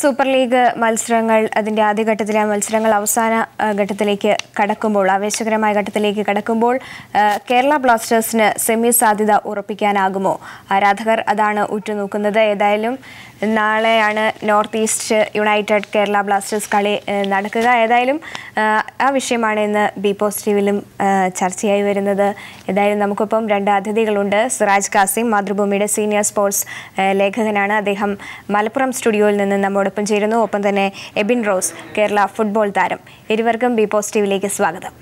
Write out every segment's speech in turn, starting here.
super league മത്സരങ്ങൾ അതിന്റെ ആദ്യഘട്ടത്തിലെ മത്സരങ്ങൾ അവസാന ആ, ഘട്ടത്തിലേക്ക് കടക്കുമ്പോൾ ആവേശകരമായ ഘട്ടത്തിലേക്ക് കടക്കുമ്പോൾ ആ, കേരള ബ്ലാസ്റ്റേഴ്സിന് സെമി സാധ്യത ഉറപ്പിക്കാനാകുമോ ആരാധകർ അതാണ് ഉറ്റുനോക്കുന്നത് ഏതായാലും നാളെയാണ് North East United Kerala Blasters കളി ആ, നടക്കുക ഏതായാലും ആ, ആ വിഷയമാണ് ഇന്ന് ബി പോസിറ്റീവിലും ആ, ചർച്ചയായി വരുന്നത് ഏതായാലും നമുക്കൊപ്പം രണ്ട് അതിഥികളുണ്ട് സിറാജ് കാസിം മാതൃഭൂമിയുടെ സീനിയർ സ്പോർട്സ് ആ, ലേഖകനാണ് അദ്ദേഹം മലപ്പുറം സ്റ്റുഡിയോയിൽ നിന്ന് നമ്മോടൊപ്പം ചേരുന്നു ഒപ്പം തന്നെ എബിൻ റോസ് കേരള ഫുട്ബോൾ താരം ഇരുവർക്കും ബി പോസിറ്റീവിലേക്ക് സ്വാഗതം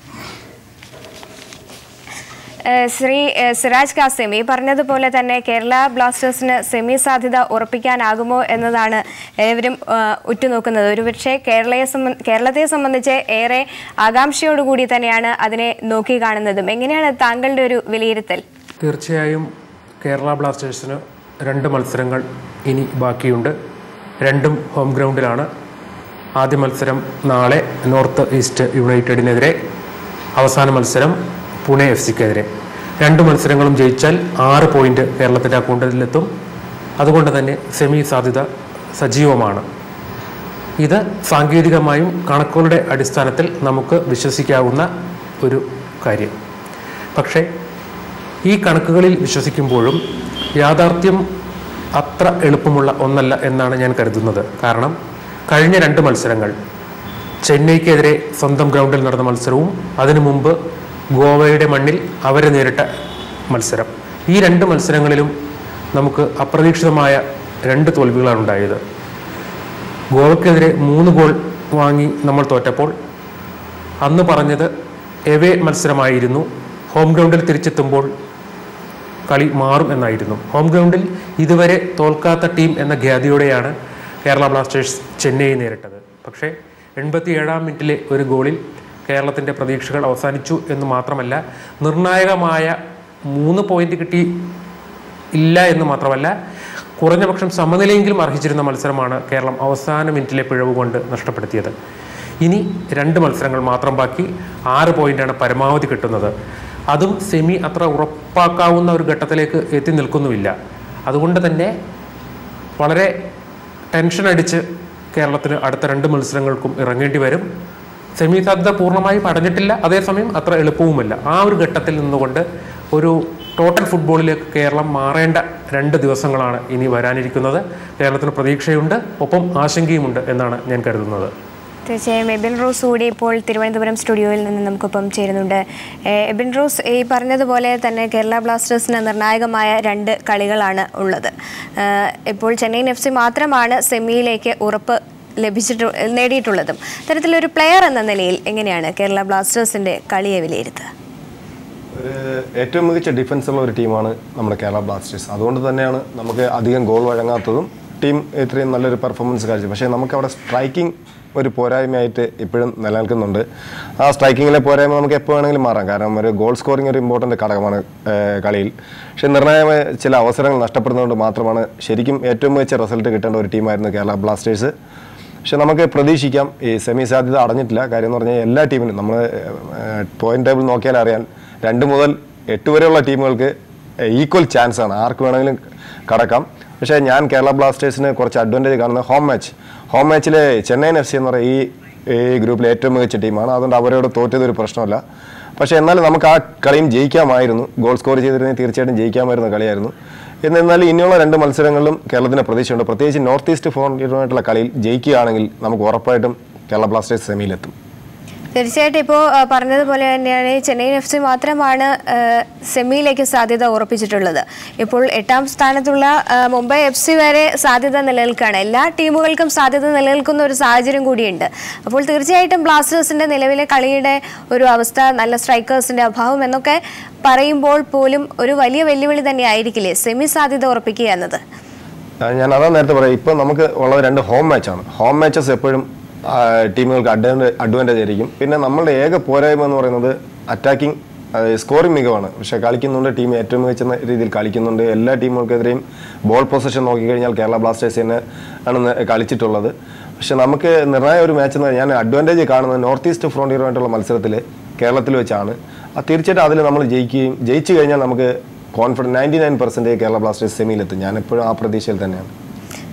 ഏഹ് ശ്രീ ഏഹ് സിറാജ് കാസിം ഈ പറഞ്ഞതുപോലെ തന്നെ കേരള ബ്ലാസ്റ്റേഴ്സിന് സെമി സാധ്യത ഉറപ്പിക്കാനാകുമോ എന്നതാണ് ഏവരും ഏഹ് ഉറ്റുനോക്കുന്നത് ഒരുപക്ഷെ കേരളയെ സംബ- കേരളത്തെ സംബന്ധിച്ച് ഏറെ ആകാംക്ഷയോടുകൂടി തന്നെയാണ് അതിനെ നോക്കി കാണുന്നതും എങ്ങനെയാണ് താങ്കളുടെ ഒരു വിലയിരുത്തൽ തീർച്ചയായും കേരള ബ്ലാസ്റ്റേഴ്സിന് രണ്ട് മത്സരങ്ങൾ ഇനി ബാക്കിയുണ്ട് രണ്ടും ഹോം ഗ്രൗണ്ടിലാണ് ആദ്യ മത്സരം നാളെ നോർത്ത് ഈസ്റ്റ് യുണൈറ്റഡിനെതിരെ അവസാന മത്സരം പുണെ എഫ് സിക്കെതിരെ രണ്ട് മത്സരങ്ങളും ജയിച്ചാൽ ആറ് പോയിന്റ് കേരളത്തിൻ്റെ അക്കൗണ്ടിലെത്തും അതുകൊണ്ട് തന്നെ സെമി സാധ്യത സജീവമാണ് ഇത് സാങ്കേതികമായും കണക്കുകളുടെ അടിസ്ഥാനത്തിൽ നമുക്ക് വിശ്വസിക്കാവുന്ന ഒരു കാര്യം പക്ഷേ ഈ കണക്കുകളിൽ വിശ്വസിക്കുമ്പോഴും യാഥാർത്ഥ്യം അത്ര എളുപ്പമുള്ള ഒന്നല്ല എന്നാണ് ഞാൻ കരുതുന്നത് കാരണം കഴിഞ്ഞ രണ്ട് മത്സരങ്ങൾ ചെന്നൈക്കെതിരെ സ്വന്തം ഗ്രൗണ്ടിൽ നടന്ന മത്സരവും അതിനു മുമ്പ് ഗോവയുടെ മണ്ണിൽ അവരെ നേരിട്ട മത്സരം ഈ രണ്ട് മത്സരങ്ങളിലും നമുക്ക് അപ്രതീക്ഷിതമായ രണ്ട് തോൽവികളാണ് ഉണ്ടായത് ഗോവയ്ക്കെതിരെ മൂന്ന് ഗോൾ വാങ്ങി നമ്മൾ തോറ്റപ്പോൾ അന്ന് പറഞ്ഞത് എവേ മത്സരമായിരുന്നു ഹോം ഗ്രൗണ്ടിൽ തിരിച്ചെത്തുമ്പോൾ കളി മാറും എന്നായിരുന്നു ഹോം ഗ്രൗണ്ടിൽ ഇതുവരെ തോൽക്കാത്ത ടീം എന്ന ഖ്യാതിയോടെയാണ് കേരള ബ്ലാസ്റ്റേഴ്സ് ചെന്നൈയെ നേരിട്ടത് പക്ഷേ എൺപത്തി ഏഴാം മിനിറ്റിലെ ഒരു ഗോളിൽ കേരളത്തിൻ്റെ പ്രതീക്ഷകൾ അവസാനിച്ചു എന്ന് മാത്രമല്ല നിർണായകമായ മൂന്ന് പോയിന്റ് കിട്ടി ഇല്ല എന്ന് മാത്രമല്ല കുറഞ്ഞ പക്ഷം സമനിലയെങ്കിലും അർഹിച്ചിരുന്ന മത്സരമാണ് കേരളം അവസാന മിനിറ്റിലെ പിഴവ് കൊണ്ട് നഷ്ടപ്പെടുത്തിയത് ഇനി രണ്ട് മത്സരങ്ങൾ മാത്രം ബാക്കി ആറ് പോയിന്റാണ് പരമാവധി കിട്ടുന്നത് അതും സെമി അത്ര ഉറപ്പാക്കാവുന്ന ഒരു ഘട്ടത്തിലേക്ക് എത്തി നിൽക്കുന്നുമില്ല അതുകൊണ്ട് തന്നെ വളരെ ടെൻഷൻ അടിച്ച് കേരളത്തിന് അടുത്ത രണ്ട് മത്സരങ്ങൾക്കും ഇറങ്ങേണ്ടി വരും സെമി സാധ്യത പൂർണ്ണമായി പടഞ്ഞിട്ടില്ല അതേസമയം അത്ര എളുപ്പവുമല്ല ആ ഒരു ഘട്ടത്തിൽ നിന്നുകൊണ്ട് ഒരു ടോട്ടൽ ഫുട്ബോളിലേക്ക് കേരളം മാറേണ്ട രണ്ട് ദിവസങ്ങളാണ് ഇനി വരാനിരിക്കുന്നത് കേരളത്തിന് പ്രതീക്ഷയുണ്ട് ഒപ്പം ആശങ്കയുമുണ്ട് എന്നാണ് ഞാൻ കരുതുന്നത് തീർച്ചയായും എബിൻ റോസ് കൂടി ഇപ്പോൾ തിരുവനന്തപുരം സ്റ്റുഡിയോയിൽ നിന്ന് നമുക്കൊപ്പം ചേരുന്നുണ്ട് ഏഹ് എബിൻ റോസ് ഈ പറഞ്ഞതുപോലെ തന്നെ കേരള ബ്ലാസ്റ്റേഴ്സിന് നിർണായകമായ രണ്ട് കളികളാണ് ഉള്ളത് ഏഹ് ഇപ്പോൾ ചെന്നൈയിൻ എഫ് സി മാത്രമാണ് സെമിയിലേക്ക് ഉറപ്പ് ലഭിച്ചിട്ട് നേടിയിട്ടുള്ളതും തരത്തിലൊരു പ്ലെയർ എന്ന നിലയിൽ എങ്ങനെയാണ് കേരള ബ്ലാസ്റ്റേഴ്സിന്റെ കളിയെ വിലയിരുത്തുക ഒരു ഏറ്റവും മികച്ച ഡിഫൻസ് ഉള്ള ഒരു ടീമാണ് നമ്മുടെ കേരള ബ്ലാസ്റ്റേഴ്സ് അതുകൊണ്ട് തന്നെയാണ് നമുക്ക് അധികം ഗോൾ വഴങ്ങാത്തതും ടീം ഇത്രയും നല്ലൊരു പെർഫോമൻസ് കാഴ്ച പക്ഷേ നമുക്ക് അവിടെ സ്ട്രൈക്കിംഗ് ഒരു പോരായ്മയായിട്ട് ഇപ്പോഴും നിലനിൽക്കുന്നുണ്ട് ആ സ്ട്രൈക്കിങ്ങിലെ പോരായ്മ നമുക്ക് എപ്പോൾ വേണമെങ്കിലും മാറാം കാരണം ഒരു ഗോൾ സ്കോറിംഗ് ഒരു ഇമ്പോർട്ടൻ്റ് ഘടകമാണ് ഏഹ്, കളിയിൽ പക്ഷേ നിർണായകമായ ചില അവസരങ്ങൾ നഷ്ടപ്പെടുന്നതുകൊണ്ട് മാത്രമാണ് ശരിക്കും ഏറ്റവും മികച്ച റിസൾട്ട് കിട്ടേണ്ട ഒരു ടീമായിരുന്നു കേരള ബ്ലാസ്റ്റേഴ്സ് പക്ഷെ നമുക്ക് പ്രതീക്ഷിക്കാം ഈ സെമി സാധ്യത അടഞ്ഞിട്ടില്ല കാര്യം എന്ന് പറഞ്ഞാൽ എല്ലാ ടീമിനും നമ്മൾ പോയിന്റ് ടേബിൾ നോക്കിയാൽ അറിയാൻ രണ്ട് മുതൽ എട്ട് വരെയുള്ള ടീമുകൾക്ക് ഈക്വൽ ചാൻസ് ആണ് ആർക്ക് വേണമെങ്കിലും കടക്കാം പക്ഷേ ഞാൻ കേരള ബ്ലാസ്റ്റേഴ്സിന് കുറച്ച് അഡ്വാൻറ്റേജ് കാണുന്നത് ഹോം മാച്ച് ഹോം മാച്ചിൽ ചെന്നൈയിൻ എഫ് സി എന്ന് പറയുന്ന ഈ ഈ ഗ്രൂപ്പിലെ ഏറ്റവും മികച്ച ടീമാണ് അതുകൊണ്ട് അവരോട് തോറ്റത് ഒരു പ്രശ്നമല്ല പക്ഷേ എന്നാലും നമുക്ക് ആ കളിയും ജയിക്കാമായിരുന്നു ഗോൾ സ്കോർ ചെയ്തിരുന്നെങ്കിൽ തീർച്ചയായിട്ടും ജയിക്കാമായിരുന്ന കളിയായിരുന്നു എന്നിരുന്നാലും ഇനിയുള്ള രണ്ട് മത്സരങ്ങളിലും കേരളത്തിന് പ്രതീക്ഷയുണ്ട് പ്രത്യേകിച്ച് നോർത്ത് ഈസ്റ്റ് ഫോണിലുമായിട്ടുള്ള കളിയിൽ ജയിക്കുകയാണെങ്കിൽ നമുക്ക് ഉറപ്പായിട്ടും കേരള ബ്ലാസ്റ്റേഴ്സ് സെമിയിലെത്തും തീർച്ചയായിട്ടും ഇപ്പോൾ പറഞ്ഞതുപോലെ തന്നെയാണ് ഈ ചെന്നൈയിൻ എഫ് സി മാത്രമാണ് ആ, സെമിയിലേക്ക് സാധ്യത ഉറപ്പിച്ചിട്ടുള്ളത് ഇപ്പോൾ എട്ടാം സ്ഥാനത്തുള്ള ആ, മുംബൈ എഫ് സി വരെ സാധ്യത നിലനിൽക്കുകയാണ് എല്ലാ ടീമുകൾക്കും സാധ്യത നിലനിൽക്കുന്ന ഒരു സാഹചര്യം കൂടിയുണ്ട് അപ്പോൾ തീർച്ചയായിട്ടും ബ്ലാസ്റ്റേഴ്സിന്റെ നിലവിലെ കളിയുടെ ഒരു അവസ്ഥ നല്ല സ്ട്രൈക്കേഴ്സിന്റെ അഭാവം എന്നൊക്കെ പറയുമ്പോൾ പോലും ഒരു വലിയ വെല്ലുവിളി തന്നെ ആയിരിക്കില്ലേ സെമി സാധ്യത ഉറപ്പിക്കുക എന്നത് ആ, ഞാൻ അതാ നേരത്തെ പറയാം ഇപ്പം നമുക്ക് ഉള്ളത് രണ്ട് ഹോം മാച്ചാണ് ഹോം മാച്ചസ് എപ്പോഴും ആ, ടീമുകൾക്ക് അഡ്വാൻറ്റേജ് അഡ്വാൻറ്റേജ് ആയിരിക്കും പിന്നെ നമ്മളുടെ ഏക പോരായ്മ എന്ന് പറയുന്നത് അറ്റാക്കിംഗ് സ്കോറിംഗ് മികവാണ് പക്ഷേ കളിക്കുന്നുണ്ട് ടീം ഏറ്റവും മികച്ച രീതിയിൽ കളിക്കുന്നുണ്ട് എല്ലാ ടീമുകൾക്കെതിരെയും ബോൾ പൊസിഷൻ നോക്കിക്കഴിഞ്ഞാൽ കേരള ബ്ലാസ്റ്റേഴ്സ് തന്നെ ആണ് ന- കളിച്ചിട്ടുള്ളത് പക്ഷെ നമുക്ക് നിർണായക ഒരു മാച്ച് എന്ന് പറഞ്ഞാൽ ഞാൻ അഡ്വാൻറ്റേജ് കാണുന്നത് നോർത്ത് ഈസ്റ്റ് ഫ്രോണ്ടിയറുമായിട്ടുള്ള മത്സരത്തിൽ കേരളത്തിൽ വെച്ചാണ് അത് തീർച്ചയായിട്ടും അതിൽ നമ്മൾ ജയിക്കുകയും ജയിച്ചു കഴിഞ്ഞാൽ നമുക്ക് confidence ninety nine percentage Kerala Blasters സെമിയിലെത്തും ഞാൻ എപ്പോഴും ആ പ്രതീക്ഷയിൽ തന്നെയാണ്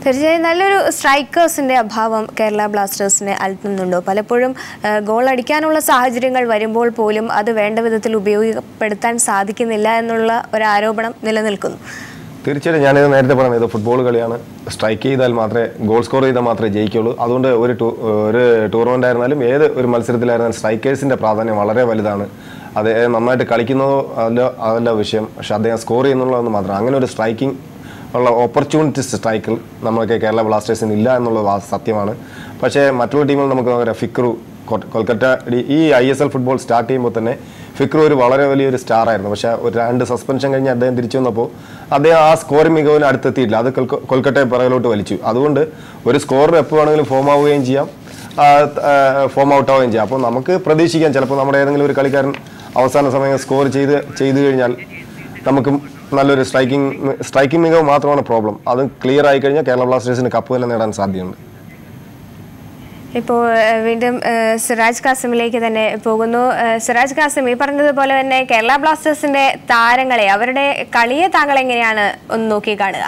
തീർച്ചയായും നല്ലൊരു സ്ട്രൈക്കേഴ്സിന്റെ അഭാവം കേരള ബ്ലാസ്റ്റേഴ്സിനെ അലട്ടുന്നുണ്ടോ പലപ്പോഴും ആ, ഗോൾ അടിക്കാനുള്ള സാഹചര്യങ്ങൾ വരുമ്പോൾ പോലും അത് വേണ്ട വിധത്തിൽ ഉപയോഗപ്പെടുത്താൻ സാധിക്കുന്നില്ല എന്നുള്ള ഒരു ആരോപണം നിലനിൽക്കുന്നു തീർച്ചയായിട്ടും ഞാനിത് നേരത്തെ പറഞ്ഞത് ഇത് ഫുട്ബോൾ കളിയാണ് സ്ട്രൈക്ക് ചെയ്താൽ മാത്രമേ ഗോൾ സ്കോർ ചെയ്താൽ മാത്രമേ ജയിക്കുള്ളൂ അതുകൊണ്ട് ഒരു ടൂ ഒരു ടൂർണമെൻ്റ് ആയിരുന്നാലും ഏത് ഒരു മത്സരത്തിലായിരുന്നാലും സ്ട്രൈക്കേഴ്സിൻ്റെ പ്രാധാന്യം വളരെ വലുതാണ് അത് നന്നായിട്ട് കളിക്കുന്നതോ അല്ല അതല്ല വിഷയം പക്ഷെ അദ്ദേഹം സ്കോർ ചെയ്യുന്നുള്ളതെന്ന് മാത്രം അങ്ങനെ ഒരു സ്ട്രൈക്കിംഗ് ഉള്ള ഓപ്പർച്യൂണിറ്റി സ്ട്രൈക്കിൽ നമുക്ക് കേരള ബ്ലാസ്റ്റേഴ്സിന് ഇല്ല എന്നുള്ളത് വാ- സത്യമാണ് പക്ഷേ മറ്റുള്ള ടീമുകൾ നമുക്ക് നോക്കാം ഫിക്രു കൊ- കൊൽക്കത്ത ഈ- ഈ I S L football start ചെയ്യുമ്പോൾ തന്നെ ഫിക്രു ഒരു വളരെ വലിയൊരു സ്റ്റാർ ആയിരുന്നു പക്ഷേ ഒരു രണ്ട് സസ്പെൻഷൻ കഴിഞ്ഞ് അദ്ദേഹം തിരിച്ചു വന്നപ്പോൾ അദ്ദേഹം ആ സ്കോറിംഗ് മികവിന് അടുത്തെത്തിയില്ല അത് കൊൽക്ക- കൊൽക്കത്തയെ പിറകിലോട്ട് വലിച്ചു അതുകൊണ്ട് ഒരു സ്കോറിൽ എപ്പോൾ വേണമെങ്കിലും ഫോം ആവുകയും ചെയ്യാം ഫോം ഔട്ട് ആവുകയും ചെയ്യാം അപ്പോൾ നമുക്ക് പ്രതീക്ഷിക്കാം ചിലപ്പോൾ നമ്മുടെ ഏതെങ്കിലും ഒരു കളിക്കാരൻ അവസാന സമയം സ്കോർ ചെയ്ത് ചെയ്തു കഴിഞ്ഞാൽ നമുക്ക് നല്ലൊരു സ്ട്രൈക്കിംഗ് സ്ട്രൈക്കിംഗ് മികവ് മാത്രമാണ് പ്രോബ്ലം അത് ക്ലിയർ ആയി കഴിഞ്ഞാൽ കേരള ബ്ലാസ്റ്റേഴ്സിന് കപ്പ് തന്നെ നേടാൻ സാധ്യതയുണ്ട് ഇപ്പോൾ ഏഹ്, വീണ്ടും ഏഹ്, സിറാജ് കാസിമിലേക്ക് തന്നെ പോകുന്നു ഏഹ്, സിറാജ് കാസിം ഈ പറഞ്ഞതുപോലെ തന്നെ കേരള ബ്ലാസ്റ്റേഴ്സിന്റെ താരങ്ങളെ അവരുടെ കളിയെ താങ്കൾ എങ്ങനെയാണ് ഒന്ന് നോക്കി കാണുക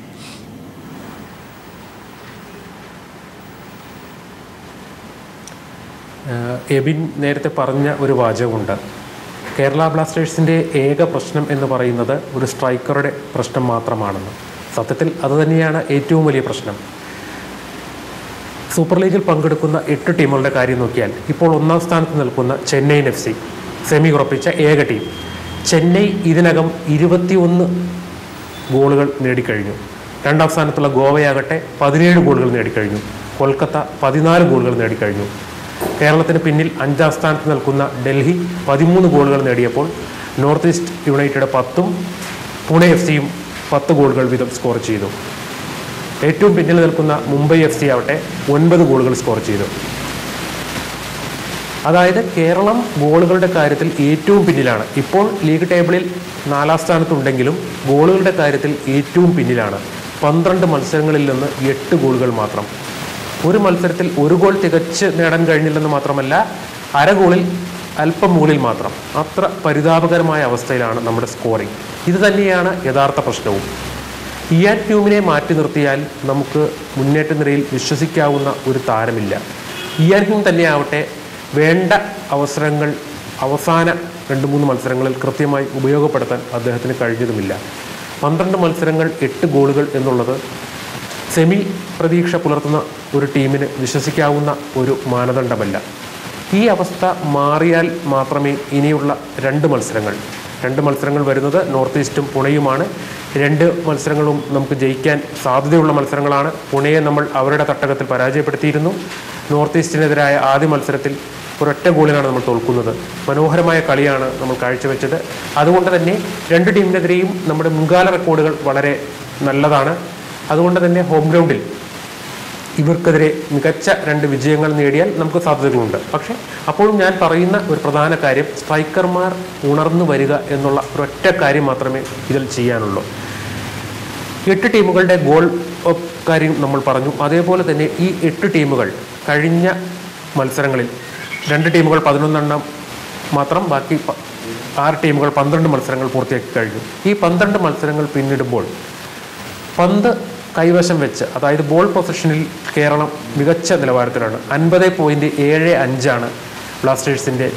ഏഹ് എബിൻ നേരത്തെ പറഞ്ഞ ഒരു വാചകമുണ്ട് കേരള ബ്ലാസ്റ്റേഴ്സിൻ്റെ ഏക പ്രശ്നം എന്ന് പറയുന്നത് ഒരു സ്ട്രൈക്കറുടെ പ്രശ്നം മാത്രമാണെന്ന് സത്യത്തിൽ അതുതന്നെയാണ് ഏറ്റവും വലിയ പ്രശ്നം സൂപ്പർ ലീഗിൽ പങ്കെടുക്കുന്ന എട്ട് ടീമുകളുടെ കാര്യം നോക്കിയാൽ ഇപ്പോൾ ഒന്നാം സ്ഥാനത്ത് നിൽക്കുന്ന ചെന്നൈയിൻ എഫ് സി സെമി ഉറപ്പിച്ച ഏക ടീം ചെന്നൈ ഇതിനകം ഇരുപത്തിയൊന്ന് ഗോളുകൾ നേടിക്കഴിഞ്ഞു രണ്ടാം സ്ഥാനത്തുള്ള ഗോവയാകട്ടെ പതിനേഴ് ഗോളുകൾ നേടിക്കഴിഞ്ഞു കൊൽക്കത്ത പതിനാല് ഗോളുകൾ നേടിക്കഴിഞ്ഞു കേരളത്തിന് പിന്നിൽ അഞ്ചാം സ്ഥാനത്ത് നിൽക്കുന്ന ഡൽഹി പതിമൂന്ന് ഗോളുകൾ നേടിയപ്പോൾ നോർത്ത് ഈസ്റ്റ് യുണൈറ്റഡ് പത്തും പുണെ എഫ് സിയും പത്ത് ഗോളുകൾ വീതം സ്കോർ ചെയ്തു ഏറ്റവും പിന്നിൽ നിൽക്കുന്ന മുംബൈ എഫ് സി ആവട്ടെ ഒൻപത് ഗോളുകൾ സ്കോർ ചെയ്തു അതായത് കേരളം ഗോളുകളുടെ കാര്യത്തിൽ ഏറ്റവും പിന്നിലാണ് ഇപ്പോൾ ലീഗ് ടേബിളിൽ നാലാം സ്ഥാനത്തുണ്ടെങ്കിലും ഗോളുകളുടെ കാര്യത്തിൽ ഏറ്റവും പിന്നിലാണ് പന്ത്രണ്ട് മത്സരങ്ങളിൽ നിന്ന് എട്ട് ഗോളുകൾ മാത്രം ഒരു മത്സരത്തിൽ ഒരു ഗോൾ തികച്ച് നേടാൻ കഴിഞ്ഞില്ലെന്ന് മാത്രമല്ല അര ഗോളിൽ അല്പം മുകളിൽ മാത്രം അത്ര പരിതാപകരമായ അവസ്ഥയിലാണ് നമ്മുടെ സ്കോറിംഗ് ഇത് തന്നെയാണ് യഥാർത്ഥ പ്രശ്നവും ഇയാൻ ട്യൂമിനെ മാറ്റി നിർത്തിയാൽ നമുക്ക് മുന്നേറ്റ നിരയിൽ വിശ്വസിക്കാവുന്ന ഒരു താരമില്ല ഇയാൻ ട്യൂം തന്നെയാവട്ടെ വേണ്ട അവസരങ്ങൾ അവസാന രണ്ട് മൂന്ന് മത്സരങ്ങളിൽ കൃത്യമായി ഉപയോഗപ്പെടുത്താൻ അദ്ദേഹത്തിന് കഴിഞ്ഞതുമില്ല പന്ത്രണ്ട് മത്സരങ്ങൾ എട്ട് ഗോളുകൾ എന്നുള്ളത് സെമി പ്രതീക്ഷ പുലർത്തുന്ന ഒരു ടീമിന് വിശ്വസിക്കാവുന്ന ഒരു മാനദണ്ഡമല്ല ഈ അവസ്ഥ മാറിയാൽ മാത്രമേ ഇനിയുള്ള രണ്ട് മത്സരങ്ങൾ രണ്ട് മത്സരങ്ങൾ വരുന്നത് നോർത്ത് ഈസ്റ്റും പുണയുമാണ് രണ്ട് മത്സരങ്ങളും നമുക്ക് ജയിക്കാൻ സാധ്യതയുള്ള മത്സരങ്ങളാണ് പുണയെ നമ്മൾ അവരുടെ തട്ടകത്തിൽ പരാജയപ്പെടുത്തിയിരുന്നു നോർത്ത് ഈസ്റ്റിനെതിരായ ആദ്യ മത്സരത്തിൽ ഒരൊറ്റ ഗോളിനാണ് നമ്മൾ തോൽക്കുന്നത് മനോഹരമായ കളിയാണ് നമ്മൾ കാഴ്ചവെച്ചത് അതുകൊണ്ട് തന്നെ രണ്ട് ടീമിനെതിരെയും നമ്മുടെ മുൻകാല റെക്കോർഡുകൾ വളരെ നല്ലതാണ് അതുകൊണ്ട് തന്നെ ഹോം ഗ്രൗണ്ടിൽ ഇവർക്കെതിരെ മികച്ച രണ്ട് വിജയങ്ങൾ നേടിയാൽ നമുക്ക് സാധ്യതകളുണ്ട് പക്ഷേ അപ്പോഴും ഞാൻ പറയുന്ന ഒരു പ്രധാന കാര്യം സ്ട്രൈക്കർമാർ ഉണർന്നു വരിക എന്നുള്ള ഒരൊറ്റ കാര്യം മാത്രമേ ഇതിൽ ചെയ്യാനുള്ളൂ എട്ട് ടീമുകളുടെ ഗോൾ ഓഫ് കാര്യം നമ്മൾ പറഞ്ഞു അതേപോലെ തന്നെ ഈ എട്ട് ടീമുകൾ കഴിഞ്ഞ മത്സരങ്ങളിൽ രണ്ട് ടീമുകൾ പതിനൊന്നെണ്ണം മാത്രം ബാക്കി പ- ആറ് ടീമുകൾ പന്ത്രണ്ട് മത്സരങ്ങൾ പൂർത്തിയാക്കി കഴിഞ്ഞു ഈ പന്ത്രണ്ട് മത്സരങ്ങൾ പിന്നിടുമ്പോൾ പന്ത് കൈവശം വെച്ച് അതായത് ബോൾ പൊസിഷനിൽ കേരളം മികച്ച നിലവാരത്തിലാണ് അൻപത് പോയിന്റ് ഏഴ് അഞ്ചാണ് ബ്ലാസ്റ്റേഴ്സിൻ്റെ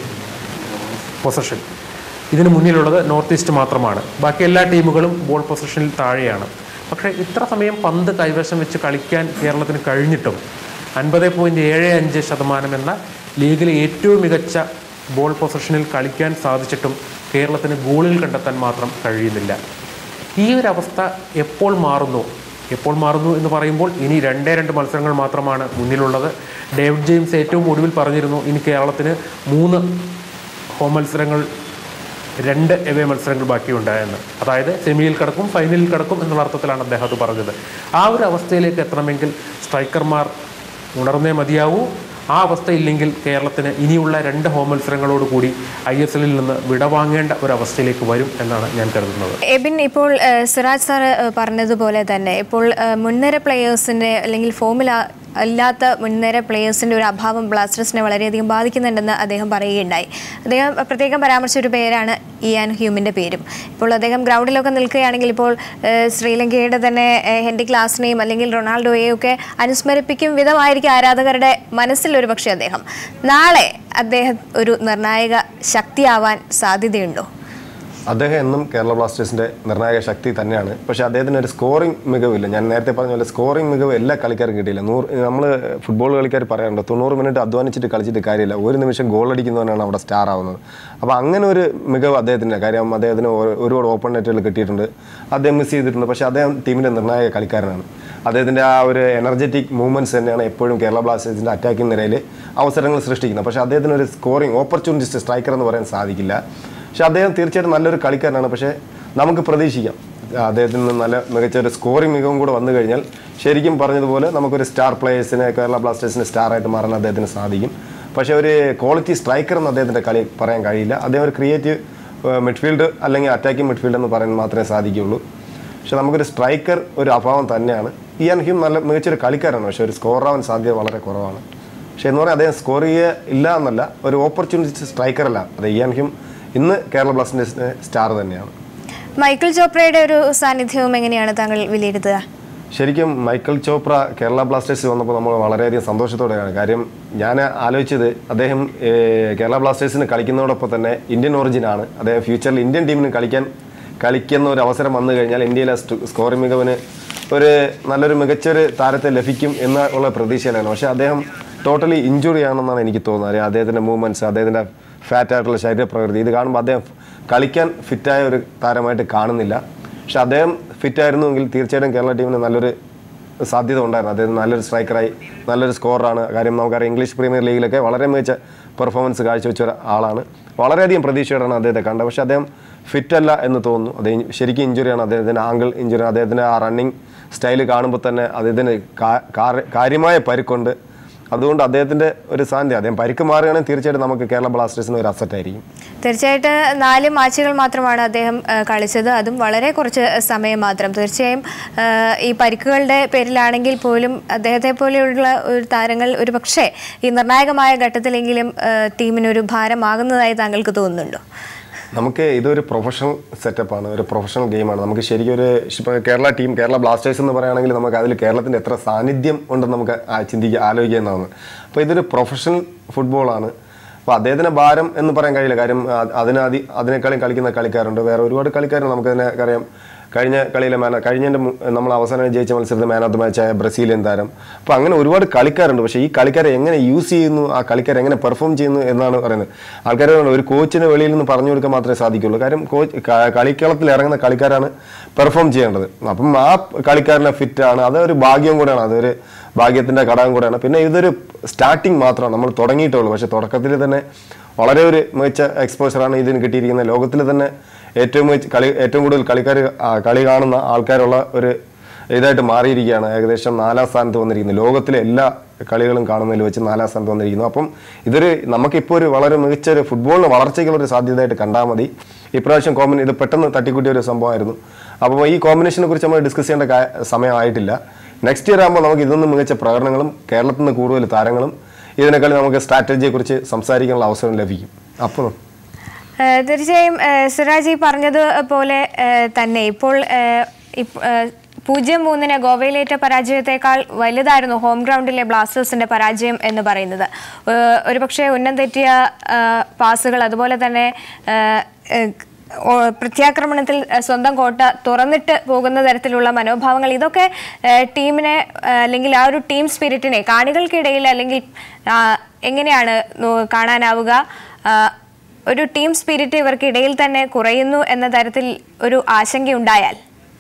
പൊസിഷൻ ഇതിന് മുന്നിലുള്ളത് നോർത്ത് ഈസ്റ്റ് മാത്രമാണ് ബാക്കി എല്ലാ ടീമുകളും ബോൾ പൊസിഷനിൽ താഴെയാണ് പക്ഷേ ഇത്ര സമയം പന്ത് കൈവശം വെച്ച് കളിക്കാൻ കേരളത്തിന് കഴിഞ്ഞിട്ടും അൻപത് പോയിന്റ് ഏഴ് അഞ്ച് ശതമാനം എന്ന ലീഗിലെ ഏറ്റവും മികച്ച ബോൾ പൊസിഷനിൽ കളിക്കാൻ സാധിച്ചിട്ടും കേരളത്തിന് ഗോളുകൾ കണ്ടെത്താൻ മാത്രം കഴിയുന്നില്ല ഈ ഒരു അവസ്ഥ എപ്പോൾ മാറുന്നു എപ്പോൾ മാറുന്നു എന്ന് പറയുമ്പോൾ ഇനി രണ്ടേ രണ്ട് മത്സരങ്ങൾ മാത്രമാണ് മുന്നിലുള്ളത് ഡേവിഡ് ജെയിംസ് ഏറ്റവും ഒടുവിൽ പറഞ്ഞിരുന്നു ഇനി കേരളത്തിന് മൂന്ന് ഹോം മത്സരങ്ങൾ രണ്ട് എവേ മത്സരങ്ങൾ ബാക്കിയുണ്ടായെന്ന് അതായത് സെമിയിൽ കിടക്കും ഫൈനലിൽ കിടക്കും എന്നുള്ള അർത്ഥത്തിലാണ് അദ്ദേഹം അത് പറഞ്ഞത് ആ ഒരു അവസ്ഥയിലേക്ക് എത്തണമെങ്കിൽ സ്ട്രൈക്കർമാർ ഉണർന്നേ മതിയാവൂ ആ അവസ്ഥയില്ലെങ്കിൽ കേരളത്തിന് ഇനിയുള്ള രണ്ട് ഹോം മത്സരങ്ങളോട് കൂടി ഐ എസ് എല്ലിൽ നിന്ന് വിടവാങ്ങേണ്ട ഒരു അവസ്ഥയിലേക്ക് വരും എന്നാണ് ഞാൻ കരുതുന്നത് എബിൻ ഇപ്പോൾ ഏഹ്, സിറാജ് സാർ ഏഹ്, പറഞ്ഞതുപോലെ തന്നെ ഇപ്പോൾ ഏഹ്, മുൻനിര പ്ലെയേഴ്സിന്റെ അല്ലെങ്കിൽ ഫോമിൽ അല്ലാത്ത മുൻനിര പ്ലേയേഴ്സിൻ്റെ ഒരു അഭാവം ബ്ലാസ്റ്റേഴ്സിനെ വളരെയധികം ബാധിക്കുന്നുണ്ടെന്ന് അദ്ദേഹം പറയുകയുണ്ടായി അദ്ദേഹം പ്രത്യേകം പരാമർശിച്ച ഒരു പേരാണ് ഇയാൻ ഹ്യൂമിൻ്റെ പേരും ഇപ്പോൾ അദ്ദേഹം ഗ്രൗണ്ടിലൊക്കെ നിൽക്കുകയാണെങ്കിൽ ഇപ്പോൾ ഏഹ്, ശ്രീലങ്കയുടെ തന്നെ ഏഹ്, ഹെൻറി ക്ലാസിനെയും അല്ലെങ്കിൽ റൊണാൾഡോയെയും ഒക്കെ അനുസ്മരിപ്പിക്കും വിധമായിരിക്കും ആരാധകരുടെ മനസ്സിൽ ഒരു പക്ഷേ അദ്ദേഹം നാളെ അദ്ദേഹം ഒരു നിർണായക ശക്തിയാവാൻ സാധ്യതയുണ്ടോ അദ്ദേഹം എന്നും കേരള ബ്ലാസ്റ്റേഴ്സിന്റെ നിർണായക ശക്തി തന്നെയാണ് പക്ഷേ അദ്ദേഹത്തിന് ഒരു സ്കോറിംഗ് മികവില്ല ഞാൻ നേരത്തെ പറഞ്ഞ പോലെ സ്കോറിംഗ് മികവ് എല്ലാ കളിക്കാരും കിട്ടിയില്ല നൂറ് നമ്മൾ ഫുട്ബോൾ കളിക്കാർ പറയാറുണ്ട് തൊണ്ണൂറ് മിനിറ്റ് അധ്വാനിച്ചിട്ട് കളിച്ചിട്ട് കാര്യമില്ല ഒരു നിമിഷം ഗോൾ അടിക്കുന്നവനാണ് അവിടെ സ്റ്റാർ ആവുന്നത് അപ്പോൾ അങ്ങനെ ഒരു മികവ് അദ്ദേഹത്തിൻ്റെ കാര്യം അദ്ദേഹത്തിന് ഒരു- ഒരുപാട് ഓപ്പൺ നെറ്റുകൾ കിട്ടിയിട്ടുണ്ട് അദ്ദേഹം മിസ് ചെയ്തിട്ടുണ്ട് പക്ഷേ അദ്ദേഹം ടീമിൻ്റെ നിർണായക കളിക്കാരനാണ് അദ്ദേഹത്തിൻ്റെ ആ ഒരു എനർജറ്റിക് മൂവ്മെൻറ്റ്സ് തന്നെയാണ് എപ്പോഴും കേരള ബ്ലാസ്റ്റേഴ്സിൻ്റെ അറ്റാക്കിംഗ് നിരയിൽ അവസരങ്ങൾ സൃഷ്ടിക്കുന്നത് പക്ഷേ അദ്ദേഹത്തിന് ഒരു സ്കോറിംഗ് ഓപ്പർച്യൂണിറ്റിസ്റ്റ് സ്ട്രൈക്കർ എന്ന് പറയാൻ സാധിക്കില്ല പക്ഷെ അദ്ദേഹം തീർച്ചയായിട്ടും നല്ലൊരു കളിക്കാരനാണ് പക്ഷേ നമുക്ക് പ്രതീക്ഷിക്കാം അദ്ദേഹത്തിൽ നിന്ന് നല്ല മികച്ച ഒരു സ്കോറിംഗ് മികവും കൂടെ വന്നു കഴിഞ്ഞാൽ ശരിക്കും പറഞ്ഞതുപോലെ നമുക്കൊരു സ്റ്റാർ പ്ലേയേഴ്സിനെ കേരള ബ്ലാസ്റ്റേഴ്സിന് സ്റ്റാർ ആയിട്ട് മാറാൻ അദ്ദേഹത്തിന് സാധിക്കും പക്ഷേ ഒരു ക്വാളിറ്റി സ്ട്രൈക്കർ എന്ന് അദ്ദേഹത്തിൻ്റെ കളി പറയാൻ കഴിയില്ല അദ്ദേഹം ഒരു ക്രിയേറ്റീവ് മിഡ്ഫീൽഡ് അല്ലെങ്കിൽ അറ്റാക്കിംഗ് മിഡ്ഫീൽഡ് എന്ന് പറയാൻ മാത്രമേ സാധിക്കുകയുള്ളൂ പക്ഷെ നമുക്കൊരു സ്ട്രൈക്കർ ഒരു അഭാവം തന്നെയാണ് ഇയാൻ ഹ്യൂം നല്ല മികച്ചൊരു കളിക്കാരാണ് പക്ഷേ ഒരു സ്കോർ ആവാൻ സാധ്യത വളരെ കുറവാണ് പക്ഷേ എന്ന് പറഞ്ഞാൽ അദ്ദേഹം സ്കോർ ചെയ്യുക ഇല്ല എന്നല്ല ഒരു ഓപ്പർച്യൂണിറ്റി സ്ട്രൈക്കർ അല്ല അത് ഇയാൻ ഹ്യൂം ഇന്ന് കേരള ബ്ലാസ്റ്റേഴ്സിന്റെ സ്റ്റാർ തന്നെയാണ് മൈക്കിൾ ചോപ്രയുടെ ഒരു സാന്നിധ്യവും എങ്ങനെയാണ് താങ്കൾ വിലയിരുത്തുക ശരിക്കും മൈക്കിൾ ചോപ്ര കേരള ബ്ലാസ്റ്റേഴ്സ് വന്നപ്പോൾ നമ്മൾ വളരെയധികം സന്തോഷത്തോടെയാണ് കാര്യം ഞാൻ ആലോചിച്ചത് അദ്ദേഹം ഏഹ്, കേരള ബ്ലാസ്റ്റേഴ്സിന് കളിക്കുന്നതോടൊപ്പം തന്നെ ഇന്ത്യൻ ഒറിജിനാണ് അദ്ദേഹം ഫ്യൂച്ചറിൽ ഇന്ത്യൻ ടീമിന് കളിക്കാൻ കളിക്കുന്ന ഒരു അവസരം വന്നു കഴിഞ്ഞാൽ ഇന്ത്യയിലെ സ്റ്റ- സ്കോറിംഗ് മികവിന് ഒരു നല്ലൊരു മികച്ചൊരു താരത്തെ ലഭിക്കും എന്ന ഉള്ള പ്രതീക്ഷയിലാണ് പക്ഷേ അദ്ദേഹം ടോട്ടലി ഇഞ്ചുറി ആണെന്നാണ് എനിക്ക് തോന്നുന്നത് അറിയാം അദ്ദേഹത്തിൻ്റെ മൂവ്മെൻറ്റ്സ് അദ്ദേഹത്തിൻ്റെ ഫാറ്റ് ആയിട്ടുള്ള ശരീരപ്രകൃതി ഇത് കാണുമ്പോൾ അദ്ദേഹം കളിക്കാൻ ഫിറ്റായ ഒരു താരമായിട്ട് കാണുന്നില്ല പക്ഷെ അദ്ദേഹം ഫിറ്റ് ആയിരുന്നുവെങ്കിൽ തീർച്ചയായിട്ടും കേരള ടീമിന് നല്ലൊരു സാധ്യത ഉണ്ടായിരുന്നു അദ്ദേഹം നല്ലൊരു സ്ട്രൈക്കറായി നല്ലൊരു സ്കോറാണ് കാര്യം നമുക്കറിയാം ഇംഗ്ലീഷ് പ്രീമിയർ ലീഗിലൊക്കെ വളരെ മികച്ച പെർഫോമൻസ് കാഴ്ചവെച്ച ഒരു ആളാണ് വളരെയധികം പ്രതീക്ഷയോടാണ് അദ്ദേഹത്തെ കണ്ടത് പക്ഷേ അദ്ദേഹം ഫിറ്റ് അല്ല എന്ന് തോന്നുന്നു അദ്ദേഹം ശരിക്കും ഇഞ്ചുറിയാണ് അദ്ദേഹത്തിൻ്റെ ആംഗിൾ ഇഞ്ചുറി അദ്ദേഹത്തിൻ്റെ ആ റണ്ണിങ് സ്റ്റൈൽ കാണുമ്പോൾ തന്നെ അദ്ദേഹത്തിന് കാ- കാര- കാര്യമായ പരിക്കുണ്ട് അതുകൊണ്ട് അദ്ദേഹത്തിൻ്റെ ഒരു സാധ്യത അദ്ദേഹം പരിക്ക് മാറുകയാണെങ്കിൽ തീർച്ചയായിട്ടും നമുക്ക് കേരള ബ്ലാസ്റ്റേഴ്സിന് ഒരു അസറ്റ് ആയിരിക്കും തീർച്ചയായിട്ട് നാല് മാച്ചുകൾ മാത്രമാണ് അദ്ദേഹം ആ, കളിച്ചത് അതും വളരെ കുറച്ച് സമയം മാത്രം തീർച്ചയായും ആ, ഈ പരിക്കുകളുടെ പേരിലാണെങ്കിൽ പോലും അദ്ദേഹത്തെ പോലെയുള്ള ഒരു താരങ്ങൾ ഒരു പക്ഷേ ഈ നിർണായകമായ ഘട്ടത്തിലെങ്കിലും ആ, ടീമിനൊരു ഭാരമാകുന്നതായി താങ്കൾക്ക് തോന്നുന്നുണ്ടോ നമുക്ക് ഇതൊരു പ്രൊഫഷണൽ സെറ്റപ്പാണ് ഒരു പ്രൊഫഷണൽ ഗെയിമാണ് നമുക്ക് ശരിക്കും ഒരു ഇപ്പോൾ കേരള ടീം കേരള ബ്ലാസ്റ്റേഴ്സ് എന്ന് പറയുകയാണെങ്കിൽ നമുക്ക് അതിൽ കേരളത്തിൻ്റെ എത്ര സാന്നിധ്യം ഉണ്ടെന്ന് നമുക്ക് ആ- ചിന്തിക്കുക ആലോചിക്കാവുന്നതാണ് അപ്പോൾ ഇതൊരു പ്രൊഫഷണൽ ഫുട്ബോളാണ് അപ്പോൾ അദ്ദേഹത്തിന് ഭാരം എന്ന് പറയാൻ കഴിയില്ല കാര്യം അ- അതിന് അതി അതിനേക്കാളും കളിക്കുന്ന കളിക്കാരുണ്ട് വേറെ ഒരുപാട് കളിക്കാരുണ്ട് നമുക്ക് തന്നെ അറിയാം കഴിഞ്ഞ കളിയിലെ മാന കഴിഞ്ഞതിൻ്റെ മു- നമ്മൾ അവസാനം ജയിച്ച മത്സരത്തിൽ മാൻ ഓഫ് ദ മാച്ചായ ബ്രസീലിയൻ താരം അപ്പോൾ അങ്ങനെ ഒരുപാട് കളിക്കാരുണ്ട് പക്ഷേ ഈ കളിക്കാരെ എങ്ങനെ യൂസ് ചെയ്യുന്നു ആ കളിക്കാരെ എങ്ങനെ പെർഫോം ചെയ്യുന്നു എന്നാണ് പറയുന്നത് ആൾക്കാർ ഒരു കോച്ചിന് വെളിയിൽ നിന്ന് പറഞ്ഞു കൊടുക്കാൻ മാത്രമേ സാധിക്കുള്ളൂ കാര്യം കോച്ച് ക- കളിക്കളത്തിൽ ഇറങ്ങുന്ന കളിക്കാരാണ് പെർഫോം ചെയ്യേണ്ടത് അപ്പം ആ കളിക്കാരനെ ഫിറ്റാണ് അതൊരു ഭാഗ്യം കൂടെയാണ് അതൊരു ഭാഗ്യത്തിൻ്റെ ഘടകം കൂടെയാണ് പിന്നെ ഇതൊരു സ്റ്റാർട്ടിങ് മാത്രമാണ് നമ്മൾ തുടങ്ങിയിട്ടുള്ളൂ പക്ഷേ തുടക്കത്തിൽ തന്നെ വളരെ ഒരു മികച്ച എക്സ്പോഷറാണ് ഇതിന് കിട്ടിയിരിക്കുന്നത് ലോകത്തിൽ തന്നെ ഏറ്റവും മികച്ച കളി ഏറ്റവും കൂടുതൽ കളിക്കാർ കളി കാണുന്ന ആൾക്കാരുള്ള ഒരു ഇതായിട്ട് മാറിയിരിക്കുകയാണ് ഏകദേശം നാലാം സ്ഥാനത്ത് വന്നിരിക്കുന്നത് ലോകത്തിലെ എല്ലാ കളികളും കാണുന്നതിൽ വെച്ച് നാലാം സ്ഥാനത്ത് വന്നിരിക്കുന്നു അപ്പം ഇതൊരു നമുക്കിപ്പോൾ ഒരു വളരെ മികച്ച ഒരു ഫുട്ബോളിന് വളർച്ചയ്ക്കുള്ള ഒരു സാധ്യതയായിട്ട് കണ്ടാൽ മതി ഇപ്രാവശ്യം കോമ്പിനെ ഇത് പെട്ടെന്ന് തട്ടിക്കൂട്ടിയ ഒരു സംഭവമായിരുന്നു അപ്പോൾ ഈ കോമ്പിനേഷനെ കുറിച്ച് നമ്മൾ ഡിസ്കസ് ചെയ്യേണ്ട കാ- സമയമായിട്ടില്ല നെക്സ്റ്റ് ഇയർ ആകുമ്പോൾ നമുക്ക് ഇതിൽ നിന്ന് മികച്ച പ്രകടനങ്ങളും കേരളത്തിൽ നിന്ന് കൂടുതൽ താരങ്ങളും ഇതിനേക്കാൾ നമുക്ക് സ്ട്രാറ്റജിയെക്കുറിച്ച് സംസാരിക്കാനുള്ള അവസരം ലഭിക്കും അപ്പോൾ ഏഹ് തീർച്ചയായും ഏഹ് സിറാജ് ഈ പറഞ്ഞത് പോലെ ഏഹ് തന്നെ ഇപ്പോൾ ഏഹ് ഇപ്- ഏഹ് പൂജ്യം മൂന്നിന് ഗോവയിലേറ്റ പരാജയത്തെക്കാൾ വലുതായിരുന്നു ഹോം ഗ്രൗണ്ടിലെ ബ്ലാസ്റ്റേഴ്സിന്റെ പരാജയം എന്ന് പറയുന്നത് ഏഹ് ഒരുപക്ഷെ ഉന്നം തെറ്റിയ ഏഹ് പാസുകൾ അതുപോലെ തന്നെ ഏഹ് ഏഹ് ഓ- പ്രത്യാക്രമണത്തിൽ ഏഹ് സ്വന്തം കോട്ട തുറന്നിട്ട് പോകുന്ന തരത്തിലുള്ള മനോഭാവങ്ങൾ ഇതൊക്കെ ഏഹ് ടീമിനെ ഏഹ് അല്ലെങ്കിൽ ആ ഒരു ടീം സ്പിരിറ്റിനെ കാണികൾക്കിടയിൽ അല്ലെങ്കിൽ ആ, എങ്ങനെയാണ് നോ- കാണാനാവുക ആ, ഒരു ടീം സ്പിരിറ്റ് ഇവർക്കിടയിൽ തന്നെ കുറയുന്നു എന്ന തരത്തിൽ ഒരു ആശങ്കയുണ്ടായാൽ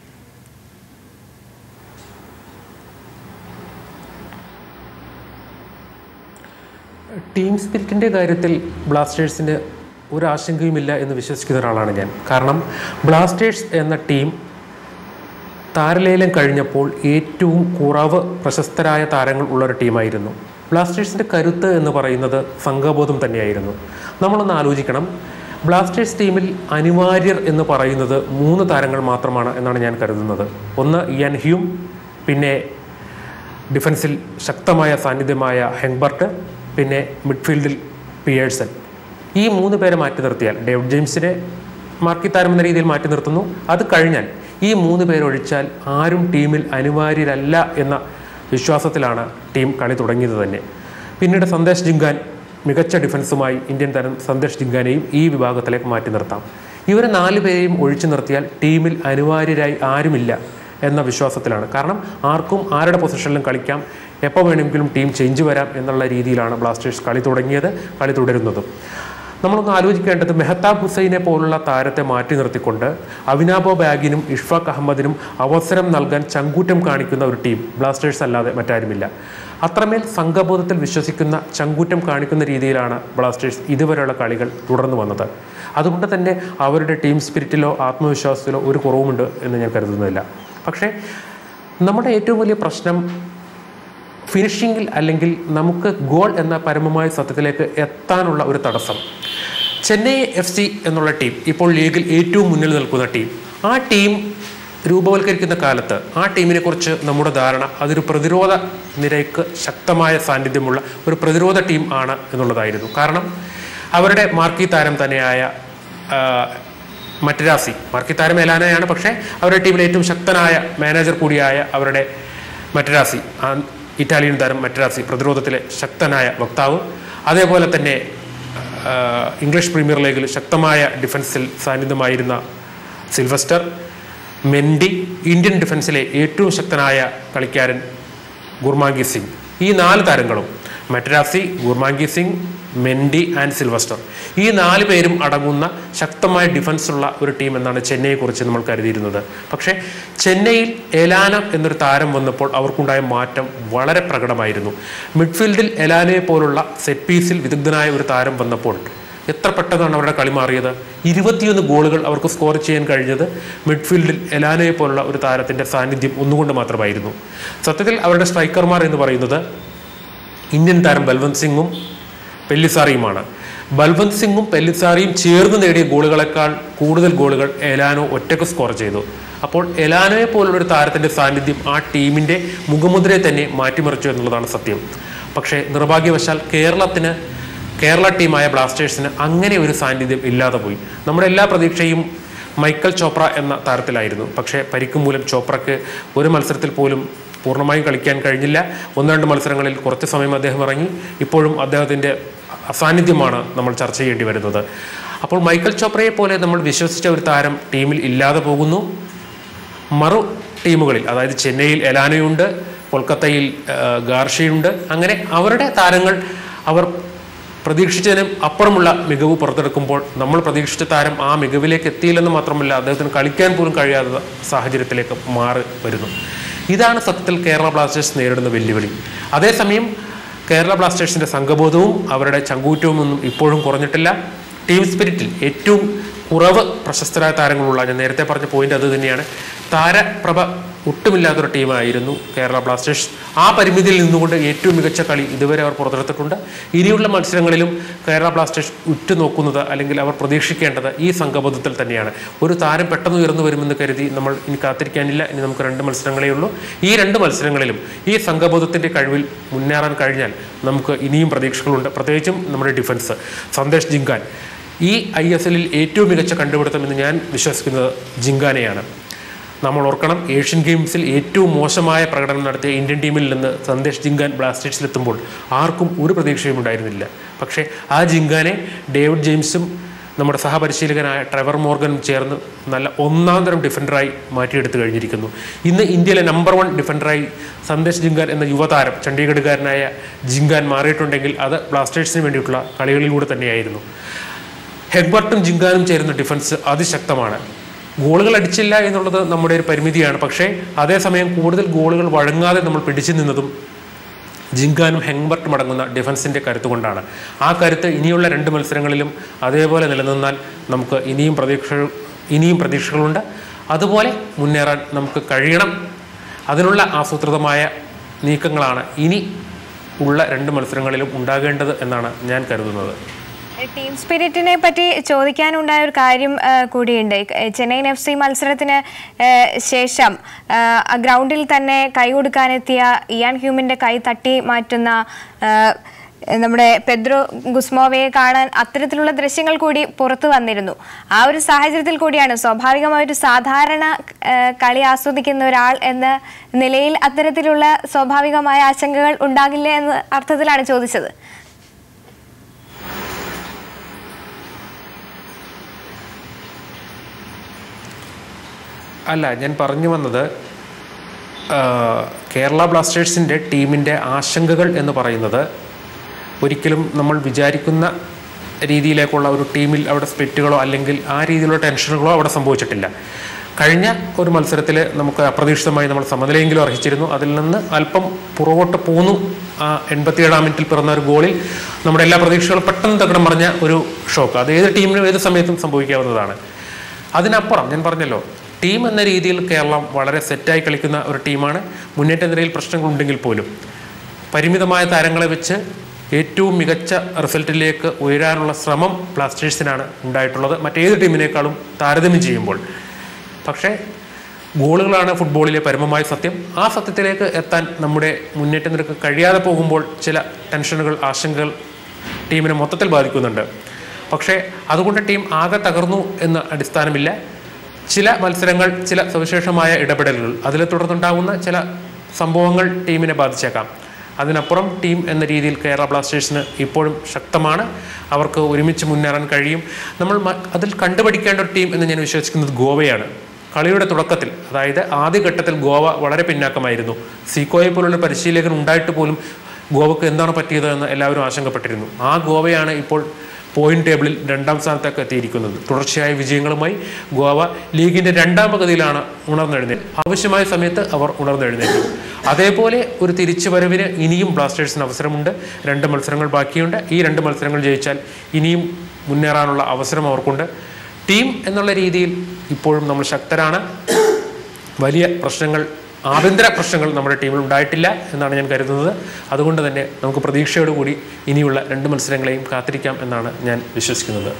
ടീം സ്പിരിറ്റിൻ്റെ കാര്യത്തിൽ ബ്ലാസ്റ്റേഴ്സിന് ഒരു ആശങ്കയുമില്ല എന്ന് വിശ്വസിക്കുന്ന ഒരാളാണ് ഞാൻ കാരണം ബ്ലാസ്റ്റേഴ്സ് എന്ന ടീം താരലേലം കഴിഞ്ഞപ്പോൾ ഏറ്റവും കുറവ് പ്രശസ്തരായ താരങ്ങൾ ഉള്ള ഒരു ടീമായിരുന്നു ബ്ലാസ്റ്റേഴ്സിൻ്റെ കരുത്ത് എന്ന് പറയുന്നത് സംഘബോധം തന്നെയായിരുന്നു നമ്മളൊന്ന് ആലോചിക്കണം ബ്ലാസ്റ്റേഴ്സ് ടീമിൽ അനിവാര്യർ എന്ന് പറയുന്നത് മൂന്ന് താരങ്ങൾ മാത്രമാണ് എന്നാണ് ഞാൻ കരുതുന്നത് ഒന്ന് ഇയാൻ ഹ്യൂം പിന്നെ ഡിഫൻസിൽ ശക്തമായ സാന്നിധ്യമായ ഹെങ്ബർട്ട് പിന്നെ മിഡ്ഫീൽഡിൽ പിയേഴ്സൺ ഈ മൂന്ന് പേരെ മാറ്റി നിർത്തിയാൽ ഡേവിഡ് ജെയിംസിനെ മാർക്കി താരം എന്ന രീതിയിൽ മാറ്റി നിർത്തുന്നു അത് കഴിഞ്ഞാൽ ഈ മൂന്ന് പേരൊഴിച്ചാൽ ആരും ടീമിൽ അനിവാര്യരല്ല എന്ന വിശ്വാസത്തിലാണ് ടീം കളി തുടങ്ങിയത് തന്നെ പിന്നീട് സന്ദേശ് ജിങ്കാൻ മികച്ച ഡിഫൻസുമായി ഇന്ത്യൻ താരം സന്ദേശ് ജിങ്കാനെയും ഈ വിഭാഗത്തിലേക്ക് മാറ്റി നിർത്താം ഇവരെ നാല് പേരെയും ഒഴിച്ചു നിർത്തിയാൽ ടീമിൽ അനിവാര്യരായി ആരുമില്ല എന്ന വിശ്വാസത്തിലാണ് കാരണം ആർക്കും ആരുടെ പൊസിഷനിലും കളിക്കാം എപ്പോൾ വേണമെങ്കിലും ടീം ചേഞ്ച് വരാം എന്നുള്ള രീതിയിലാണ് ബ്ലാസ്റ്റേഴ്സ് കളി തുടങ്ങിയത് കളി തുടരുന്നതും നമ്മളൊന്ന് ആലോചിക്കേണ്ടത് മെഹത്താബ് ഹുസൈനെ പോലുള്ള താരത്തെ മാറ്റി നിർത്തിക്കൊണ്ട് അവിനാബോ ബാഗിനും ഇഷ്ഫാഖ് അഹമ്മദിനും അവസരം നൽകാൻ ചങ്കൂറ്റം കാണിക്കുന്ന ഒരു ടീം ബ്ലാസ്റ്റേഴ്സ് അല്ലാതെ മറ്റാരുമില്ല അത്രമേൽ സംഘബോധത്തിൽ വിശ്വസിക്കുന്ന ചങ്കൂറ്റം കാണിക്കുന്ന രീതിയിലാണ് ബ്ലാസ്റ്റേഴ്സ് ഇതുവരെയുള്ള കളികൾ തുടർന്നു വന്നത് അതുകൊണ്ട് തന്നെ അവരുടെ ടീം സ്പിരിറ്റിലോ ആത്മവിശ്വാസത്തിലോ ഒരു കുറവുമുണ്ട് എന്ന് ഞാൻ കരുതുന്നില്ല പക്ഷേ നമ്മുടെ ഏറ്റവും വലിയ പ്രശ്നം ഫിനിഷിങ്ങിൽ അല്ലെങ്കിൽ നമുക്ക് ഗോൾ എന്ന പരമമായ സത്യത്തിലേക്ക് എത്താനുള്ള ഒരു തടസ്സം ചെന്നൈ എഫ് സി എന്നുള്ള ടീം ഇപ്പോൾ ലീഗിൽ ഏറ്റവും മുന്നിൽ നിൽക്കുന്ന ടീം ആ ടീം രൂപവൽക്കരിക്കുന്ന കാലത്ത് ആ ടീമിനെ കുറിച്ച് നമ്മുടെ ധാരണ അതൊരു പ്രതിരോധ നിരയ്ക്ക് ശക്തമായ സാന്നിധ്യമുള്ള ഒരു പ്രതിരോധ ടീം ആണ് എന്നുള്ളതായിരുന്നു കാരണം അവരുടെ മാർക്കി താരം തന്നെയായ ആ, മറ്റരാസി മാർക്കി താരം എലാനയാണ് പക്ഷേ അവരുടെ ടീമിലെ ഏറ്റവും ശക്തനായ മാനേജർ കൂടിയായ അവരുടെ മറ്റരാസി ആ ഇറ്റാലിയൻ താരം മറ്റരാസി പ്രതിരോധത്തിലെ ശക്തനായ വക്താവ് അതേപോലെ തന്നെ ആ, ഇംഗ്ലീഷ് പ്രീമിയർ ലീഗിൽ ശക്തമായ ഡിഫൻസിൽ സാന്നിധ്യമായിരുന്ന സിൽവസ്റ്റർ മെൻഡി ഇന്ത്യൻ ഡിഫൻസിലെ ഏറ്റവും ശക്തനായ കളിക്കാരൻ ഗുർമാങ്കി സിംഗ് ഈ നാല് താരങ്ങളും Materazzi Gurmangi Singh Mendy and Sylvester ഈ നാല് പേരും അടങ്ങുന്ന ശക്തമായ ഡിഫൻസ് ഉള്ള ഒരു ടീം എന്നാണ് ചെന്നൈയെക്കുറിച്ച് നമ്മൾ കരുതിയിരുന്നത് പക്ഷേ ചെന്നൈയിൽ എലാന എന്നൊരു താരം വന്നപ്പോൾ അവർക്കുണ്ടായ മാറ്റം വളരെ പ്രകടമായിരുന്നു മിഡ്ഫീൽഡിൽ എലാനയെ പോലുള്ള സെറ്റ് പീസിൽ വിദഗ്ധനായ ഒരു താരം വന്നപ്പോൾ എത്ര പെട്ടെന്നാണ് അവരുടെ കളി മാറിയത് ഇരുപത്തിയൊന്ന് ഗോളുകൾ അവർക്ക് സ്കോർ ചെയ്യാൻ കഴിഞ്ഞത് മിഡ്ഫീൽഡിൽ എലാനയെ പോലുള്ള ഒരു താരത്തിൻ്റെ സാന്നിധ്യം ഒന്നുകൊണ്ട് മാത്രമായിരുന്നു സത്യത്തിൽ അവരുടെ സ്ട്രൈക്കർമാർ എന്ന് പറയുന്നത് ഇന്ത്യൻ താരം ബൽവന്ത് സിംഗും പെല്ലിസാറിയുമാണ് ബൽവന്ത് സിംഗും പെല്ലിസാറിയും ചേർന്ന് നേടിയ ഗോളുകളെക്കാൾ കൂടുതൽ ഗോളുകൾ എലാനോ ഒറ്റയ്ക്ക് സ്കോർ ചെയ്തു അപ്പോൾ എലാനോയെ പോലുള്ള ഒരു താരത്തിൻ്റെ സാന്നിധ്യം ആ ടീമിൻ്റെ മുഖമുദ്രയെ തന്നെ മാറ്റിമറിച്ചു എന്നുള്ളതാണ് സത്യം പക്ഷേ നിർഭാഗ്യവശാൽ കേരളത്തിന് കേരള ടീമായ ബ്ലാസ്റ്റേഴ്സിന് അങ്ങനെ ഒരു സാന്നിധ്യം ഇല്ലാതെ പോയി നമ്മുടെ എല്ലാ പ്രതീക്ഷയും മൈക്കൽ ചോപ്ര എന്ന താരത്തിലായിരുന്നു പക്ഷേ പരിക്ക് മൂലം ചോപ്രയ്ക്ക് ഒരു മത്സരത്തിൽ പോലും പൂർണ്ണമായും കളിക്കാൻ കഴിഞ്ഞില്ല ഒന്ന് രണ്ട് മത്സരങ്ങളിൽ കുറച്ച് സമയം അദ്ദേഹം ഇറങ്ങി ഇപ്പോഴും അദ്ദേഹത്തിൻ്റെ അസാന്നിധ്യമാണ് നമ്മൾ ചർച്ച ചെയ്യേണ്ടി വരുന്നത് അപ്പോൾ മൈക്കൽ ചോപ്രയെ പോലെ നമ്മൾ വിശ്വസിച്ച ഒരു താരം ടീമിൽ ഇല്ലാതെ പോകുന്നു മറു ടീമുകളിൽ അതായത് ചെന്നൈയിൽ എലാനയുണ്ട് കൊൽക്കത്തയിൽ ആ, ഗാർഷയുണ്ട് അങ്ങനെ അവരുടെ താരങ്ങൾ അവർ പ്രതീക്ഷിച്ചതിനും അപ്പുറമുള്ള മികവ് പുറത്തെടുക്കുമ്പോൾ നമ്മൾ പ്രതീക്ഷിച്ച താരം ആ മികവിലേക്ക് എത്തിയില്ലെന്ന് മാത്രമല്ല അദ്ദേഹത്തിന് കളിക്കാൻ പോലും കഴിയാത്ത സാഹചര്യത്തിലേക്ക് മാറി വരുന്നു ഇതാണ് സത്യത്തിൽ കേരള ബ്ലാസ്റ്റേഴ്സ് നേരിടുന്ന വെല്ലുവിളി അതേസമയം കേരള ബ്ലാസ്റ്റേഴ്സിന്റെ സംഘബോധവും അവരുടെ ചങ്കൂറ്റവും ഒന്നും ഇപ്പോഴും കുറഞ്ഞിട്ടില്ല ടീം സ്പിരിറ്റിൽ ഏറ്റവും കുറവ് പ്രശസ്തരായ താരങ്ങളുള്ള ഞാൻ നേരത്തെ പറഞ്ഞ പോയിന്റ് അത് തന്നെയാണ് താരപ്രഭ ഒട്ടുമില്ലാത്തൊരു ടീമായിരുന്നു കേരള ബ്ലാസ്റ്റേഴ്സ് ആ പരിമിതിയിൽ നിന്നുകൊണ്ട് ഏറ്റവും മികച്ച കളി ഇതുവരെ അവർ പുറത്തെടുത്തിട്ടുണ്ട് ഇനിയുള്ള മത്സരങ്ങളിലും കേരള ബ്ലാസ്റ്റേഴ്സ് ഉറ്റുനോക്കുന്നത് അല്ലെങ്കിൽ അവർ പ്രതീക്ഷിക്കേണ്ടത് ഈ സംഘബോധത്തിൽ തന്നെയാണ് ഒരു താരം പെട്ടെന്ന് ഉയർന്നു വരുമെന്ന് കരുതി നമ്മൾ ഇനി കാത്തിരിക്കാനില്ല ഇനി നമുക്ക് രണ്ട് മത്സരങ്ങളേ ഉള്ളൂ ഈ രണ്ട് മത്സരങ്ങളിലും ഈ സംഘബോധത്തിൻ്റെ കഴിവിൽ മുന്നേറാൻ കഴിഞ്ഞാൽ നമുക്ക് ഇനിയും പ്രതീക്ഷകളുണ്ട് പ്രത്യേകിച്ചും നമ്മുടെ ഡിഫൻസ് സന്ദേശ് ജിങ്കാൻ ഈ ഐ എസ് എല്ലിൽ ഏറ്റവും മികച്ച കണ്ടുപിടുത്തം എന്ന് ഞാൻ വിശ്വസിക്കുന്നത് ജിങ്കാനെയാണ് നമ്മൾ ഓർക്കണം ഏഷ്യൻ ഗെയിംസിൽ ഏറ്റവും മോശമായ പ്രകടനം നടത്തിയ ഇന്ത്യൻ ടീമിൽ നിന്ന് സന്ദേശ് ജിങ്കാൻ ബ്ലാസ്റ്റേഴ്സിലെത്തുമ്പോൾ ആർക്കും ഒരു പ്രതീക്ഷയും ഉണ്ടായിരുന്നില്ല പക്ഷേ ആ ജിങ്കാനെ ഡേവിഡ് ജെയിംസും നമ്മുടെ സഹപരിശീലകനായ ട്രെവർ മോർഗനും ചേർന്ന് നല്ല ഒന്നാം തരം ഡിഫൻഡറായി മാറ്റിയെടുത്തു കഴിഞ്ഞിരിക്കുന്നു ഇന്ന് ഇന്ത്യയിലെ നമ്പർ വൺ ഡിഫൻഡറായി സന്ദേശ് ജിങ്കാൻ എന്ന യുവതാരം ചണ്ഡീഗഡുകാരനായ ജിങ്കാൻ മാറിയിട്ടുണ്ടെങ്കിൽ അത് ബ്ലാസ്റ്റേഴ്സിന് വേണ്ടിയിട്ടുള്ള കളികളിലൂടെ തന്നെയായിരുന്നു ഹെഗ്ബർട്ടും ജിങ്കാനും ചേരുന്ന ഡിഫൻസ് അതിശക്തമാണ് ഗോളുകൾ അടിച്ചില്ല എന്നുള്ളത് നമ്മുടെ ഒരു പരിമിതിയാണ് പക്ഷേ അതേസമയം കൂടുതൽ ഗോളുകൾ വഴങ്ങാതെ നമ്മൾ പിടിച്ചു നിന്നതും ജിങ്കാനും ഹെങ്ബർട്ടും അടങ്ങുന്ന ഡിഫൻസിൻ്റെ കരുത്ത് കൊണ്ടാണ് ആ കരുത്ത് ഇനിയുള്ള രണ്ട് മത്സരങ്ങളിലും അതേപോലെ നിലനിന്നാൽ നമുക്ക് ഇനിയും പ്രതീക്ഷ ഇനിയും പ്രതീക്ഷകളുണ്ട് അതുപോലെ മുന്നേറാൻ നമുക്ക് കഴിയണം അതിനുള്ള ആസൂത്രിതമായ നീക്കങ്ങളാണ് ഇനി ഉള്ള രണ്ട് മത്സരങ്ങളിലും ഉണ്ടാകേണ്ടത് എന്നാണ് ഞാൻ കരുതുന്നത് ടീം സ്പിരിറ്റിനെ പറ്റി ചോദിക്കാനുണ്ടായ ഒരു കാര്യം ആ, കൂടിയുണ്ട് ഏ, ചെന്നൈയിൻ എഫ് സി മത്സരത്തിന് ഏ, ശേഷം ആ, ആ ഗ്രൗണ്ടിൽ തന്നെ കൈ കൊടുക്കാനെത്തിയ ഇയാൻ ഹ്യൂമിന്റെ കൈ തട്ടി മാറ്റുന്ന ആ, നമ്മുടെ പെദ്രോ ഗുസ്മോവയെ കാണാൻ അത്തരത്തിലുള്ള ദൃശ്യങ്ങൾ കൂടി പുറത്തു വന്നിരുന്നു ആ ഒരു സാഹചര്യത്തിൽ കൂടിയാണ് സ്വാഭാവികമായ ഒരു സാധാരണ ആ, കളി ആസ്വദിക്കുന്ന ഒരാൾ എന്ന നിലയിൽ അത്തരത്തിലുള്ള സ്വാഭാവികമായ ആശങ്കകൾ ഉണ്ടാകില്ല എന്ന അർത്ഥത്തിലാണ് ചോദിച്ചത് അല്ല ഞാൻ പറഞ്ഞു വന്നത് ആ, കേരള ബ്ലാസ്റ്റേഴ്സിൻ്റെ ടീമിൻ്റെ ആശങ്കകൾ എന്ന് പറയുന്നത് ഒരിക്കലും നമ്മൾ വിചാരിക്കുന്ന രീതിയിലേക്കുള്ള ഒരു ടീമിൽ അവിടെ സ്പ്ലിറ്റുകളോ അല്ലെങ്കിൽ ആ രീതിയിലുള്ള ടെൻഷനുകളോ അവിടെ സംഭവിച്ചിട്ടില്ല കഴിഞ്ഞ ഒരു മത്സരത്തിൽ നമുക്ക് അപ്രതീക്ഷിതമായി നമ്മൾ സമനിലയെങ്കിലും അർഹിച്ചിരുന്നു അതിൽ നിന്ന് അല്പം പുറകോട്ട് പോന്നു ആ എൺപത്തിയേഴാം മിനിറ്റിൽ പിറന്ന ഒരു ഗോളിൽ നമ്മുടെ എല്ലാ പ്രതീക്ഷകളും പെട്ടെന്ന് തകിടം പറഞ്ഞ ഒരു ഷോക്ക് അത് ഏത് ടീമിനും ഏത് സമയത്തും സംഭവിക്കാവുന്നതാണ് അതിനപ്പുറം ഞാൻ പറഞ്ഞല്ലോ ടീം എന്ന രീതിയിൽ കേരളം വളരെ സെറ്റായി കളിക്കുന്ന ഒരു ടീമാണ് മുന്നേറ്റ നിരയിൽ പ്രശ്നങ്ങളുണ്ടെങ്കിൽ പോലും പരിമിതമായ താരങ്ങളെ വെച്ച് ഏറ്റവും മികച്ച റിസൾട്ടിലേക്ക് ഉയരാനുള്ള ശ്രമം ബ്ലാസ്റ്റേഴ്സിനാണ് ഉണ്ടായിട്ടുള്ളത് മറ്റേത് ടീമിനേക്കാളും താരതമ്യം ചെയ്യുമ്പോൾ പക്ഷേ ഗോളുകളാണ് ഫുട്ബോളിലെ പരമമായ സത്യം ആ സത്യത്തിലേക്ക് എത്താൻ നമ്മുടെ മുന്നേറ്റ നിരക്ക് കഴിയാതെ പോകുമ്പോൾ ചില ടെൻഷനുകൾ ആശങ്കകൾ ടീമിനെ മൊത്തത്തിൽ ബാധിക്കുന്നുണ്ട് പക്ഷേ അതുകൊണ്ട് ടീം ആകെ തകർന്നു എന്ന അടിസ്ഥാനമില്ല ചില മത്സരങ്ങൾ ചില സവിശേഷമായ ഇടപെടലുകൾ അതിലെ തുടർന്നുണ്ടാകുന്ന ചില സംഭവങ്ങൾ ടീമിനെ ബാധിച്ചേക്കാം അതിനപ്പുറം ടീം എന്ന രീതിയിൽ കേരള ബ്ലാസ്റ്റേഴ്സിന് ഇപ്പോഴും ശക്തമാണ് അവർക്ക് ഒരുമിച്ച് മുന്നേറാൻ കഴിയും നമ്മൾ മ- അതിൽ കണ്ടുപഠിക്കേണ്ട ഒരു ടീം എന്ന് ഞാൻ വിശ്വസിക്കുന്നത് ഗോവയാണ് കളിയുടെ തുടക്കത്തിൽ അതായത് ആദ്യഘട്ടത്തിൽ ഗോവ വളരെ പിന്നാക്കമായിരുന്നു സീക്കോയെ പോലുള്ള പരിശീലകൻ ഉണ്ടായിട്ട് പോലും ഗോവക്ക് എന്താണ് പറ്റിയത് എന്ന് എല്ലാവരും ആശങ്കപ്പെട്ടിരുന്നു ആ ഗോവയാണ് ഇപ്പോൾ പോയിന്റ് ടേബിളിൽ രണ്ടാം സ്ഥാനത്തേക്ക് എത്തിയിരിക്കുന്നത് തുടർച്ചയായ വിജയങ്ങളുമായി ഗോവ ലീഗിന്റെ രണ്ടാം പകുതിയിലാണ് ഉണർന്നെഴുന്നേറ്റ് ആവശ്യമായ സമയത്ത് അവർ ഉണർന്നെഴുന്നേറ്റു അതേപോലെ ഒരു തിരിച്ചുവരവിന് ഇനിയും ബ്ലാസ്റ്റേഴ്സിന് അവസരമുണ്ട് രണ്ട് മത്സരങ്ങൾ ബാക്കിയുണ്ട് ഈ രണ്ട് മത്സരങ്ങൾ ജയിച്ചാൽ ഇനിയും മുന്നേറാനുള്ള അവസരം അവർക്കുണ്ട് ടീം എന്നുള്ള രീതിയിൽ ഇപ്പോഴും നമ്മൾ ശക്തരാണ് വലിയ പ്രശ്നങ്ങൾ ആഭ്യന്തര പ്രശ്നങ്ങൾ നമ്മുടെ ടീമിൽ ഉണ്ടായിട്ടില്ല എന്നാണ് ഞാൻ കരുതുന്നത് അതുകൊണ്ട് തന്നെ നമുക്ക് പ്രതീക്ഷയോടുകൂടി ഇനിയുള്ള രണ്ട് മത്സരങ്ങളെയും കാത്തിരിക്കാം എന്നാണ് ഞാൻ വിശ്വസിക്കുന്നത്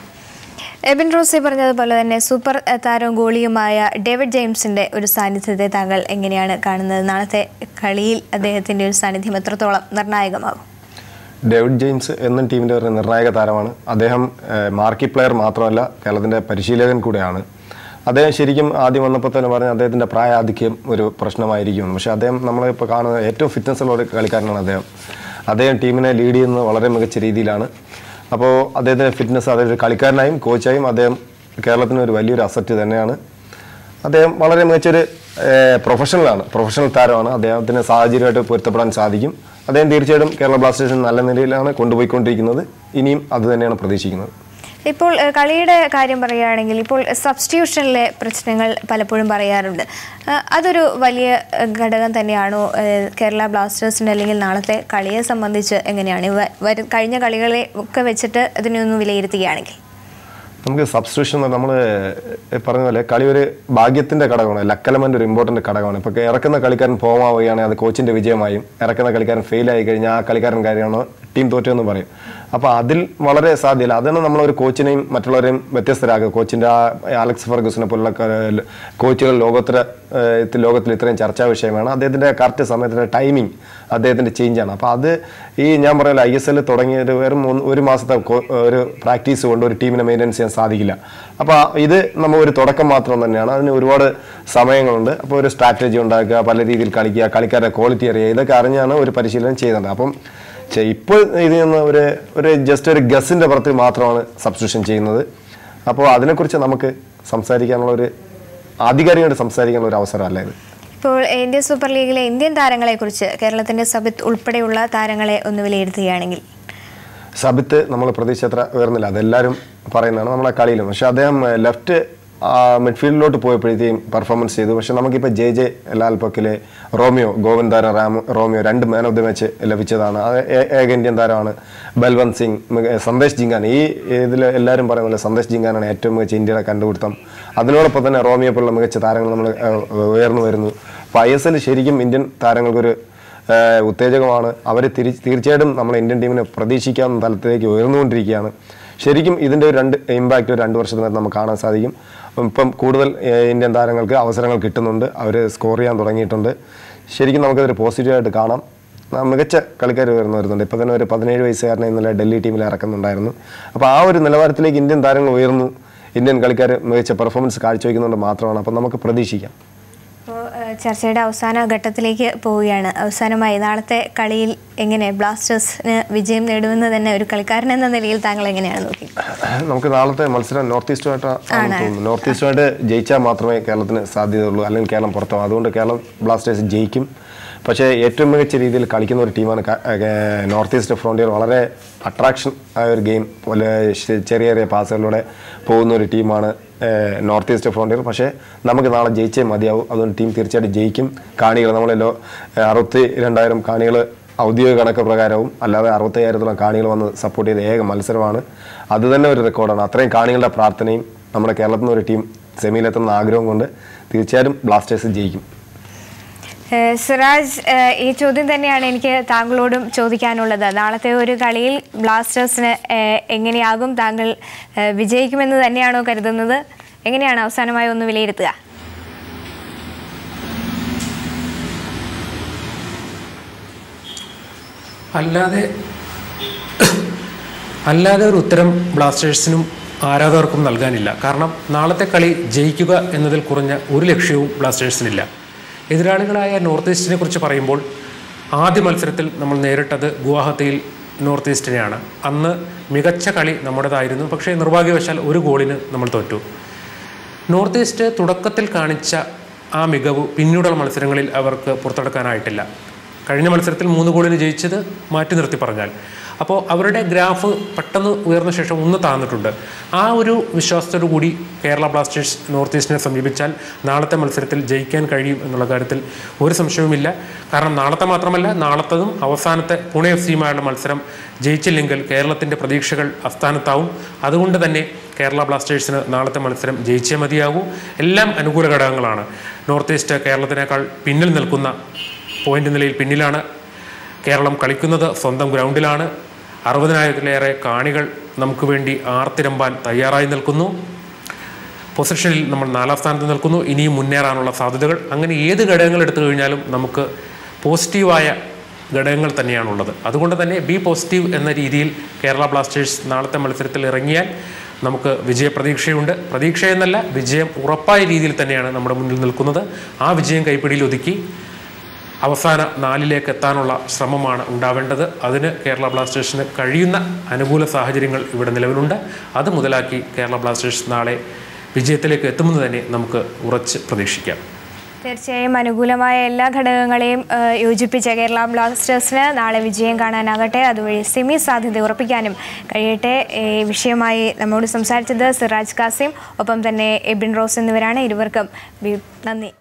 എബിൻ റോസി പറഞ്ഞതുപോലെ തന്നെ സൂപ്പർ താരവും ഗോളിയുമായ ഡേവിഡ് ജെയിംസിന്റെ ഒരു സാന്നിധ്യത്തെ താങ്കൾ എങ്ങനെയാണ് കാണുന്നത് നാളത്തെ കളിയിൽ അദ്ദേഹത്തിന്റെ ഒരു സാന്നിധ്യം എത്രത്തോളം നിർണായകമാകും ഡേവിഡ് ജെയിംസ് എന്നും ടീമിൻ്റെ ഒരു നിർണായക താരമാണ് അദ്ദേഹം ഏഹ്, മാർക്കി പ്ലെയർ മാത്രമല്ല കേരളത്തിൻ്റെ പരിശീലകൻ കൂടെയാണ് അദ്ദേഹം ശരിക്കും ആദ്യം വന്നപ്പോൾ തന്നെ പറഞ്ഞ അദ്ദേഹത്തിൻ്റെ പ്രായാധിക്യം ഒരു പ്രശ്നമായിരിക്കും പക്ഷേ അദ്ദേഹം നമ്മളിപ്പോൾ കാണുന്ന ഏറ്റവും ഫിറ്റ്നസ് ഉള്ള ഒരു കളിക്കാരനാണ് അദ്ദേഹം അദ്ദേഹം ടീമിനെ ലീഡ് ചെയ്യുന്നത് വളരെ മികച്ച രീതിയിലാണ് അപ്പോൾ അദ്ദേഹത്തിൻ്റെ ഫിറ്റ്നസ് അതായത് ഒരു കളിക്കാരനായും കോച്ചായും അദ്ദേഹം കേരളത്തിന് ഒരു വലിയൊരു അസറ്റ് തന്നെയാണ് അദ്ദേഹം വളരെ മികച്ചൊരു ഏഹ്, പ്രൊഫഷണലാണ് പ്രൊഫഷണൽ താരമാണ് അദ്ദേഹത്തിന് സാഹചര്യമായിട്ട് പൊരുത്തപ്പെടാൻ സാധിക്കും അദ്ദേഹം തീർച്ചയായിട്ടും കേരള ബ്ലാസ്റ്റേഴ്സിന് നല്ല നിലയിലാണ് കൊണ്ടുപോയിക്കൊണ്ടിരിക്കുന്നത് ഇനിയും അത് തന്നെയാണ് പ്രതീക്ഷിക്കുന്നത് ഇപ്പോൾ ഏഹ്, കളിയുടെ കാര്യം പറയുകയാണെങ്കിൽ ഇപ്പോൾ സബ്സ്റ്റിറ്റ്യൂഷനിലെ പ്രശ്നങ്ങൾ പലപ്പോഴും പറയാറുണ്ട് ഏഹ്, അതൊരു വലിയ ഏഹ്, ഘടകം തന്നെയാണോ ഏഹ്, കേരള ബ്ലാസ്റ്റേഴ്സിന് അല്ലെങ്കിൽ നാളത്തെ കളിയെ സംബന്ധിച്ച് എങ്ങനെയാണ് ഇവ- വരും കഴിഞ്ഞ കളികളെ ഒക്കെ വെച്ചിട്ട് ഇതിനെ ഒന്ന് വിലയിരുത്തുകയാണെങ്കിൽ നമുക്ക് സബ്സ്റ്റിറ്റ്യൂഷൻ നമ്മൾ പറഞ്ഞ പോലെ കളി ഒരു ഭാഗ്യത്തിന്റെ ഘടകമാണ് ലക്കലമെന്റ് ഒരു ഇമ്പോർട്ടന്റ് ഘടകമാണ് ഇപ്പോൾ ഇറക്കുന്ന കളിക്കാരൻ ഫോം ആവുകയാണെങ്കിൽ അത് കോച്ചിന്റെ വിജയമായും ഇറക്കുന്ന കളിക്കാരൻ ഫെയിൽ ആയി കഴിഞ്ഞാൽ ആ കളിക്കാരൻ കാര്യമാണോ ടീം തോറ്റെന്ന് പറയും അപ്പോൾ അതിൽ വളരെ സാധ്യത അതാണ് നമ്മളൊരു കോച്ചിനെയും മറ്റുള്ളവരെയും വ്യത്യസ്തരാക്കുക കോച്ചിന്റെ ആ അലക്സ് ഫർഗൂസിനെ പോലുള്ള ക- കോച്ചുകൾ ലോകോത്തര ഏഹ്, ഇത് ലോകത്തിൽ ഇത്രയും ചർച്ചാ വിഷയമാണ് അദ്ദേഹത്തിന്റെ കറക്റ്റ് സമയത്തിന്റെ ടൈമിംഗ് അദ്ദേഹത്തിന്റെ ചേഞ്ചാണ് അപ്പോൾ അത് ഈ ഞാൻ പറയല ഐ എസ് എൽ തുടങ്ങിയ ഒരു വെറും ഒന്ന് ഒരു മാസത്തെ കോ- ഒരു പ്രാക്ടീസ് കൊണ്ട് ഒരു ടീമിനെ മെയിൻറ്റെയിൻ ചെയ്യാൻ സാധിക്കില്ല അപ്പോൾ ഇത് നമ്മൾ ഒരു തുടക്കം മാത്രം തന്നെയാണ് അതിന് ഒരുപാട് സമയങ്ങളുണ്ട് അപ്പോൾ ഒരു സ്ട്രാറ്റജി ഉണ്ടാക്കുക പല രീതിയിൽ കളിക്കുക കളിക്കാരുടെ ക്വാളിറ്റി അറിയുക ഇതൊക്കെ അറിഞ്ഞാണ് ഒരു പരിശീലനം ചെയ്യുന്നത് അപ്പം ചെ- ഇപ്പോൾ ഇതിൽ നിന്ന് ഒരു ഒരു ജസ്റ്റ് ഒരു ഗസിന്റെ പുറത്ത് മാത്രമാണ് സബ്സ്റ്റിറ്റ്യൂഷൻ ചെയ്യുന്നത് അപ്പോൾ അതിനെക്കുറിച്ച് നമുക്ക് സംസാരിക്കാനുള്ള ഒരു ആധികാരികമായിട്ട് സംസാരിക്കാനുള്ള ഒരു അവസരമല്ല ഇത് ഇപ്പോൾ ഇന്ത്യൻ സൂപ്പർ ലീഗിലെ ഇന്ത്യൻ താരങ്ങളെക്കുറിച്ച് കേരളത്തിന്റെ സബിത്ത് ഉൾപ്പെടെയുള്ള താരങ്ങളെ ഒന്ന് വിലയിരുത്തുകയാണെങ്കിൽ സബിത്ത് നമ്മൾ പ്രതീക്ഷ അത്ര ഉയർന്നില്ല അതെല്ലാവരും പറയുന്നതാണ് നമ്മളെ കളിയിലും പക്ഷെ അദ്ദേഹം ലെഫ്റ്റ് മിഡ്ഫീൽഡിലോട്ട് പോയപ്പോഴത്തേക്കും പെർഫോമൻസ് ചെയ്തു പക്ഷെ നമുക്കിപ്പോൾ ജെ ജെ ലാൽ പക്കിലെ റോമിയോ ഗോവിന്ദാര റാം റോമിയോ രണ്ട് മാൻ ഓഫ് ദി മാച്ച് ലഭിച്ചതാണ് അത് ഏ- ഏക ഇന്ത്യൻ താരമാണ് ബൽവന്ത് സിംഗ് മിക- സന്ദേശ് ജിങ്കാൻ ഈ ഇതിൽ എല്ലാവരും പറയുന്ന പോലെ സന്ദേശ് ജിങ്കാനാണ് ഏറ്റവും മികച്ച ഇന്ത്യയുടെ കണ്ടുപിടുത്തം അതിനോടൊപ്പം തന്നെ റോമിയോ പോലുള്ള മികച്ച താരങ്ങൾ നമ്മൾ ഉയർന്നു വരുന്നു അപ്പോൾ ഐ എസ് എൽ ശരിക്കും ഇന്ത്യൻ താരങ്ങൾക്കൊരു ഏഹ്, ഉത്തേജകമാണ് അവർ തിരി തീർച്ചയായിട്ടും നമ്മളെ ഇന്ത്യൻ ടീമിനെ പ്രതീക്ഷിക്കാവുന്ന തലത്തിലേക്ക് ഉയർന്നുകൊണ്ടിരിക്കുകയാണ് ശരിക്കും ഇതിൻ്റെ ഒരു രണ്ട് ഇമ്പാക്റ്റ് ഒരു രണ്ട് വർഷത്തിനകത്ത് നമുക്ക് കാണാൻ സാധിക്കും ഇപ്പം കൂടുതൽ ഏഹ്, ഇന്ത്യൻ താരങ്ങൾക്ക് അവസരങ്ങൾ കിട്ടുന്നുണ്ട് അവർ സ്കോർ ചെയ്യാൻ തുടങ്ങിയിട്ടുണ്ട് ശരിക്കും നമുക്കതൊരു പോസിറ്റീവായിട്ട് കാണാം ആ, മികച്ച കളിക്കാർ വരുന്ന വരുന്നുണ്ട് ഇപ്പോൾ തന്നെ ഒരു പതിനേഴ് വയസ്സുകാരനെ ഇന്നലെ ഡൽഹി ടീമിൽ ഇറക്കുന്നുണ്ടായിരുന്നു അപ്പോൾ ആ ഒരു നിലവാരത്തിലേക്ക് ഇന്ത്യൻ താരങ്ങൾ ഉയർന്നു ഇന്ത്യൻ കളിക്കാർ മികച്ച പെർഫോമൻസ് കാഴ്ചവെക്കുന്നുണ്ട് മാത്രമാണ് അപ്പോൾ നമുക്ക് പ്രതീക്ഷിക്കാം അപ്പോൾ ഏഹ്, ചർച്ചയുടെ അവസാന ഘട്ടത്തിലേക്ക് പോവുകയാണ് അവസാനമായി നാളത്തെ കളിയിൽ എങ്ങനെ ബ്ലാസ്റ്റേഴ്സിന് വിജയം നേടുമെന്ന് തന്നെ ഒരു കളിക്കാരൻ എന്ന നിലയിൽ താങ്കൾ എങ്ങനെയാണ് നോക്കി നമുക്ക് നാളത്തെ മത്സരം നോർത്ത് ഈസ്റ്റുമായിട്ടാണ് തോന്നുന്നു നോർത്ത് ഈസ്റ്റുമായിട്ട് ജയിച്ചാൽ മാത്രമേ കേരളത്തിന് സാധ്യതയുള്ളൂ അല്ലെങ്കിൽ കേരളം പുറത്താവും അതുകൊണ്ട് കേരളം ബ്ലാസ്റ്റേഴ്സ് ജയിക്കും പക്ഷേ ഏറ്റവും മികച്ച രീതിയിൽ കളിക്കുന്ന ഒരു ടീമാണ് ക- ഏർ നോർത്ത് ഈസ്റ്റ് ഫ്രോണ്ടിയർ വളരെ അട്രാക്ഷൻ ആയ ഒരു ഗെയിം പോലെ ശ- ചെറിയ ചെറിയ പാസുകളിലൂടെ പോകുന്ന ഒരു ടീമാണ് ഏർ നോർത്ത് ഈസ്റ്റ് ഫ്രോണ്ടിയർ പക്ഷേ നമുക്ക് നാളെ ജയിച്ചേ മതിയാവും അതുകൊണ്ട് ടീം തീർച്ചയായിട്ടും ജയിക്കും കാണികൾ നമ്മളെ ലോ അറുപത്തി രണ്ടായിരം കാണികൾ ഔദ്യോഗിക കണക്ക് പ്രകാരവും അല്ലാതെ അറുപത്തയ്യായിരത്തോളം കാണികൾ വന്ന് സപ്പോർട്ട് ചെയ്ത ഏക മത്സരമാണ് അത് തന്നെ ഒരു റെക്കോർഡാണ് അത്രയും കാണികളുടെ പ്രാർത്ഥനയും നമ്മുടെ കേരളത്തിൽ നിന്ന് ഒരു ടീം സെമിയിലെത്തുന്ന ആഗ്രഹം കൊണ്ട് തീർച്ചയായും ബ്ലാസ്റ്റേഴ്സ് ജയിക്കും ഏഹ്, സിറാജ് ഏഹ്, ഈ ചോദ്യം തന്നെയാണ് എനിക്ക് താങ്കളോടും ചോദിക്കാനുള്ളത് നാളത്തെ ഒരു കളിയിൽ ബ്ലാസ്റ്റേഴ്സിന് ഏഹ്, എങ്ങനെയാകും താങ്കൾ ഏഹ്, വിജയിക്കുമെന്ന് തന്നെയാണോ കരുതുന്നത് എങ്ങനെയാണ് അവസാനമായി ഒന്ന് വിലയിരുത്തുക അല്ലാതെ അല്ലാതെ ഒരു ഉത്തരം ബ്ലാസ്റ്റേഴ്സിനും ആരാധകർക്കും നൽകാനില്ല കാരണം നാളത്തെ കളി ജയിക്കുക എന്നതിൽ കുറഞ്ഞ ഒരു ലക്ഷ്യവും ബ്ലാസ്റ്റേഴ്സിനില്ല എതിരാളികളായ നോർത്ത് ഈസ്റ്റിനെ കുറിച്ച് പറയുമ്പോൾ ആദ്യ മത്സരത്തിൽ നമ്മൾ നേരിട്ടത് ഗുവാഹത്തിയിൽ നോർത്ത് ഈസ്റ്റിനെയാണ് അന്ന് മികച്ച കളി നമ്മുടേതായിരുന്നു പക്ഷേ നിർഭാഗ്യവശാൽ ഒരു ഗോളിന് നമ്മൾ തോറ്റു നോർത്ത് ഈസ്റ്റ് തുടക്കത്തിൽ കാണിച്ച ആ മികവ് പിന്നീടുള്ള മത്സരങ്ങളിൽ അവർക്ക് പുറത്തെടുക്കാനായിട്ടില്ല കഴിഞ്ഞ മത്സരത്തിൽ മൂന്ന് ഗോളിന് ജയിച്ചത് മാറ്റി നിർത്തി പറഞ്ഞാൽ അപ്പോൾ അവരുടെ ഗ്രാഫ് പെട്ടെന്ന് ഉയർന്ന ശേഷം ഒന്ന് താന്നിട്ടുണ്ട് ആ ഒരു വിശ്വാസത്തോടു കൂടി കേരള ബ്ലാസ്റ്റേഴ്സ് നോർത്ത് ഈസ്റ്റിനെ സമീപിച്ചാൽ നാളത്തെ മത്സരത്തിൽ ജയിക്കാൻ കഴിയും എന്നുള്ള കാര്യത്തിൽ ഒരു സംശയവുമില്ല കാരണം നാളത്തെ മാത്രമല്ല നാളത്തതും അവസാനത്തെ പുണെ എഫ് സിയുമായുള്ള മത്സരം ജയിച്ചില്ലെങ്കിൽ കേരളത്തിൻ്റെ പ്രതീക്ഷകൾ അസ്ഥാനത്താവും അതുകൊണ്ട് തന്നെ കേരള ബ്ലാസ്റ്റേഴ്സിന് നാളത്തെ മത്സരം ജയിച്ചേ മതിയാകൂ എല്ലാം അനുകൂല ഘടകങ്ങളാണ് നോർത്ത് ഈസ്റ്റ് കേരളത്തിനേക്കാൾ പിന്നിൽ നിൽക്കുന്ന പോയിന്റ് നിലയിൽ പിന്നിലാണ് കേരളം കളിക്കുന്നത് സ്വന്തം ഗ്രൗണ്ടിലാണ് അറുപതിനായിരത്തിലേറെ കാണികൾ നമുക്ക് വേണ്ടി ആർത്തിരമ്പാൻ തയ്യാറായി നിൽക്കുന്നു പൊസിഷനിൽ നമ്മൾ നാലാം സ്ഥാനത്ത് നിൽക്കുന്നു ഇനിയും മുന്നേറാനുള്ള സാധ്യതകൾ അങ്ങനെ ഏത് ഘടകങ്ങൾ എടുത്തു കഴിഞ്ഞാലും നമുക്ക് പോസിറ്റീവായ ഘടകങ്ങൾ തന്നെയാണുള്ളത് അതുകൊണ്ട് തന്നെ ബി പോസിറ്റീവ് എന്ന രീതിയിൽ കേരള ബ്ലാസ്റ്റേഴ്സ് നാളത്തെ മത്സരത്തിൽ ഇറങ്ങിയാൽ നമുക്ക് വിജയപ്രതീക്ഷയുണ്ട് പ്രതീക്ഷ എന്നല്ല വിജയം ഉറപ്പായ രീതിയിൽ തന്നെയാണ് നമ്മുടെ മുന്നിൽ നിൽക്കുന്നത് ആ വിജയം കൈപ്പിടിയിൽ ഒതുക്കി അവസാന നാലിലേക്ക് എത്താനുള്ള ശ്രമമാണ് ഉണ്ടാവേണ്ടത് അതിന് കേരള ബ്ലാസ്റ്റേഴ്സിന് കഴിയുന്ന അനുകൂല സാഹചര്യങ്ങൾ ഇവിടെ നിലവിലുണ്ട് അത് മുതലാക്കി കേരള ബ്ലാസ്റ്റേഴ്സ് നാളെ വിജയത്തിലേക്ക് എത്തുമെന്ന് തന്നെ നമുക്ക് ഉറച്ച് പ്രതീക്ഷിക്കാം തീർച്ചയായും അനുകൂലമായ എല്ലാ ഘടകങ്ങളെയും ഏഹ്, യോജിപ്പിച്ച കേരള ബ്ലാസ്റ്റേഴ്സിന് നാളെ വിജയം കാണാനാകട്ടെ അതുവഴി സെമി സാധ്യത ഉറപ്പിക്കാനും കഴിയട്ടെ ഈ വിഷയമായി നമ്മോട് സംസാരിച്ചത് സിറാജ് കാസിം ഒപ്പം തന്നെ എബിൻ റോസ് എന്നിവരാണ് ഇരുവർക്കും വി- നന്ദി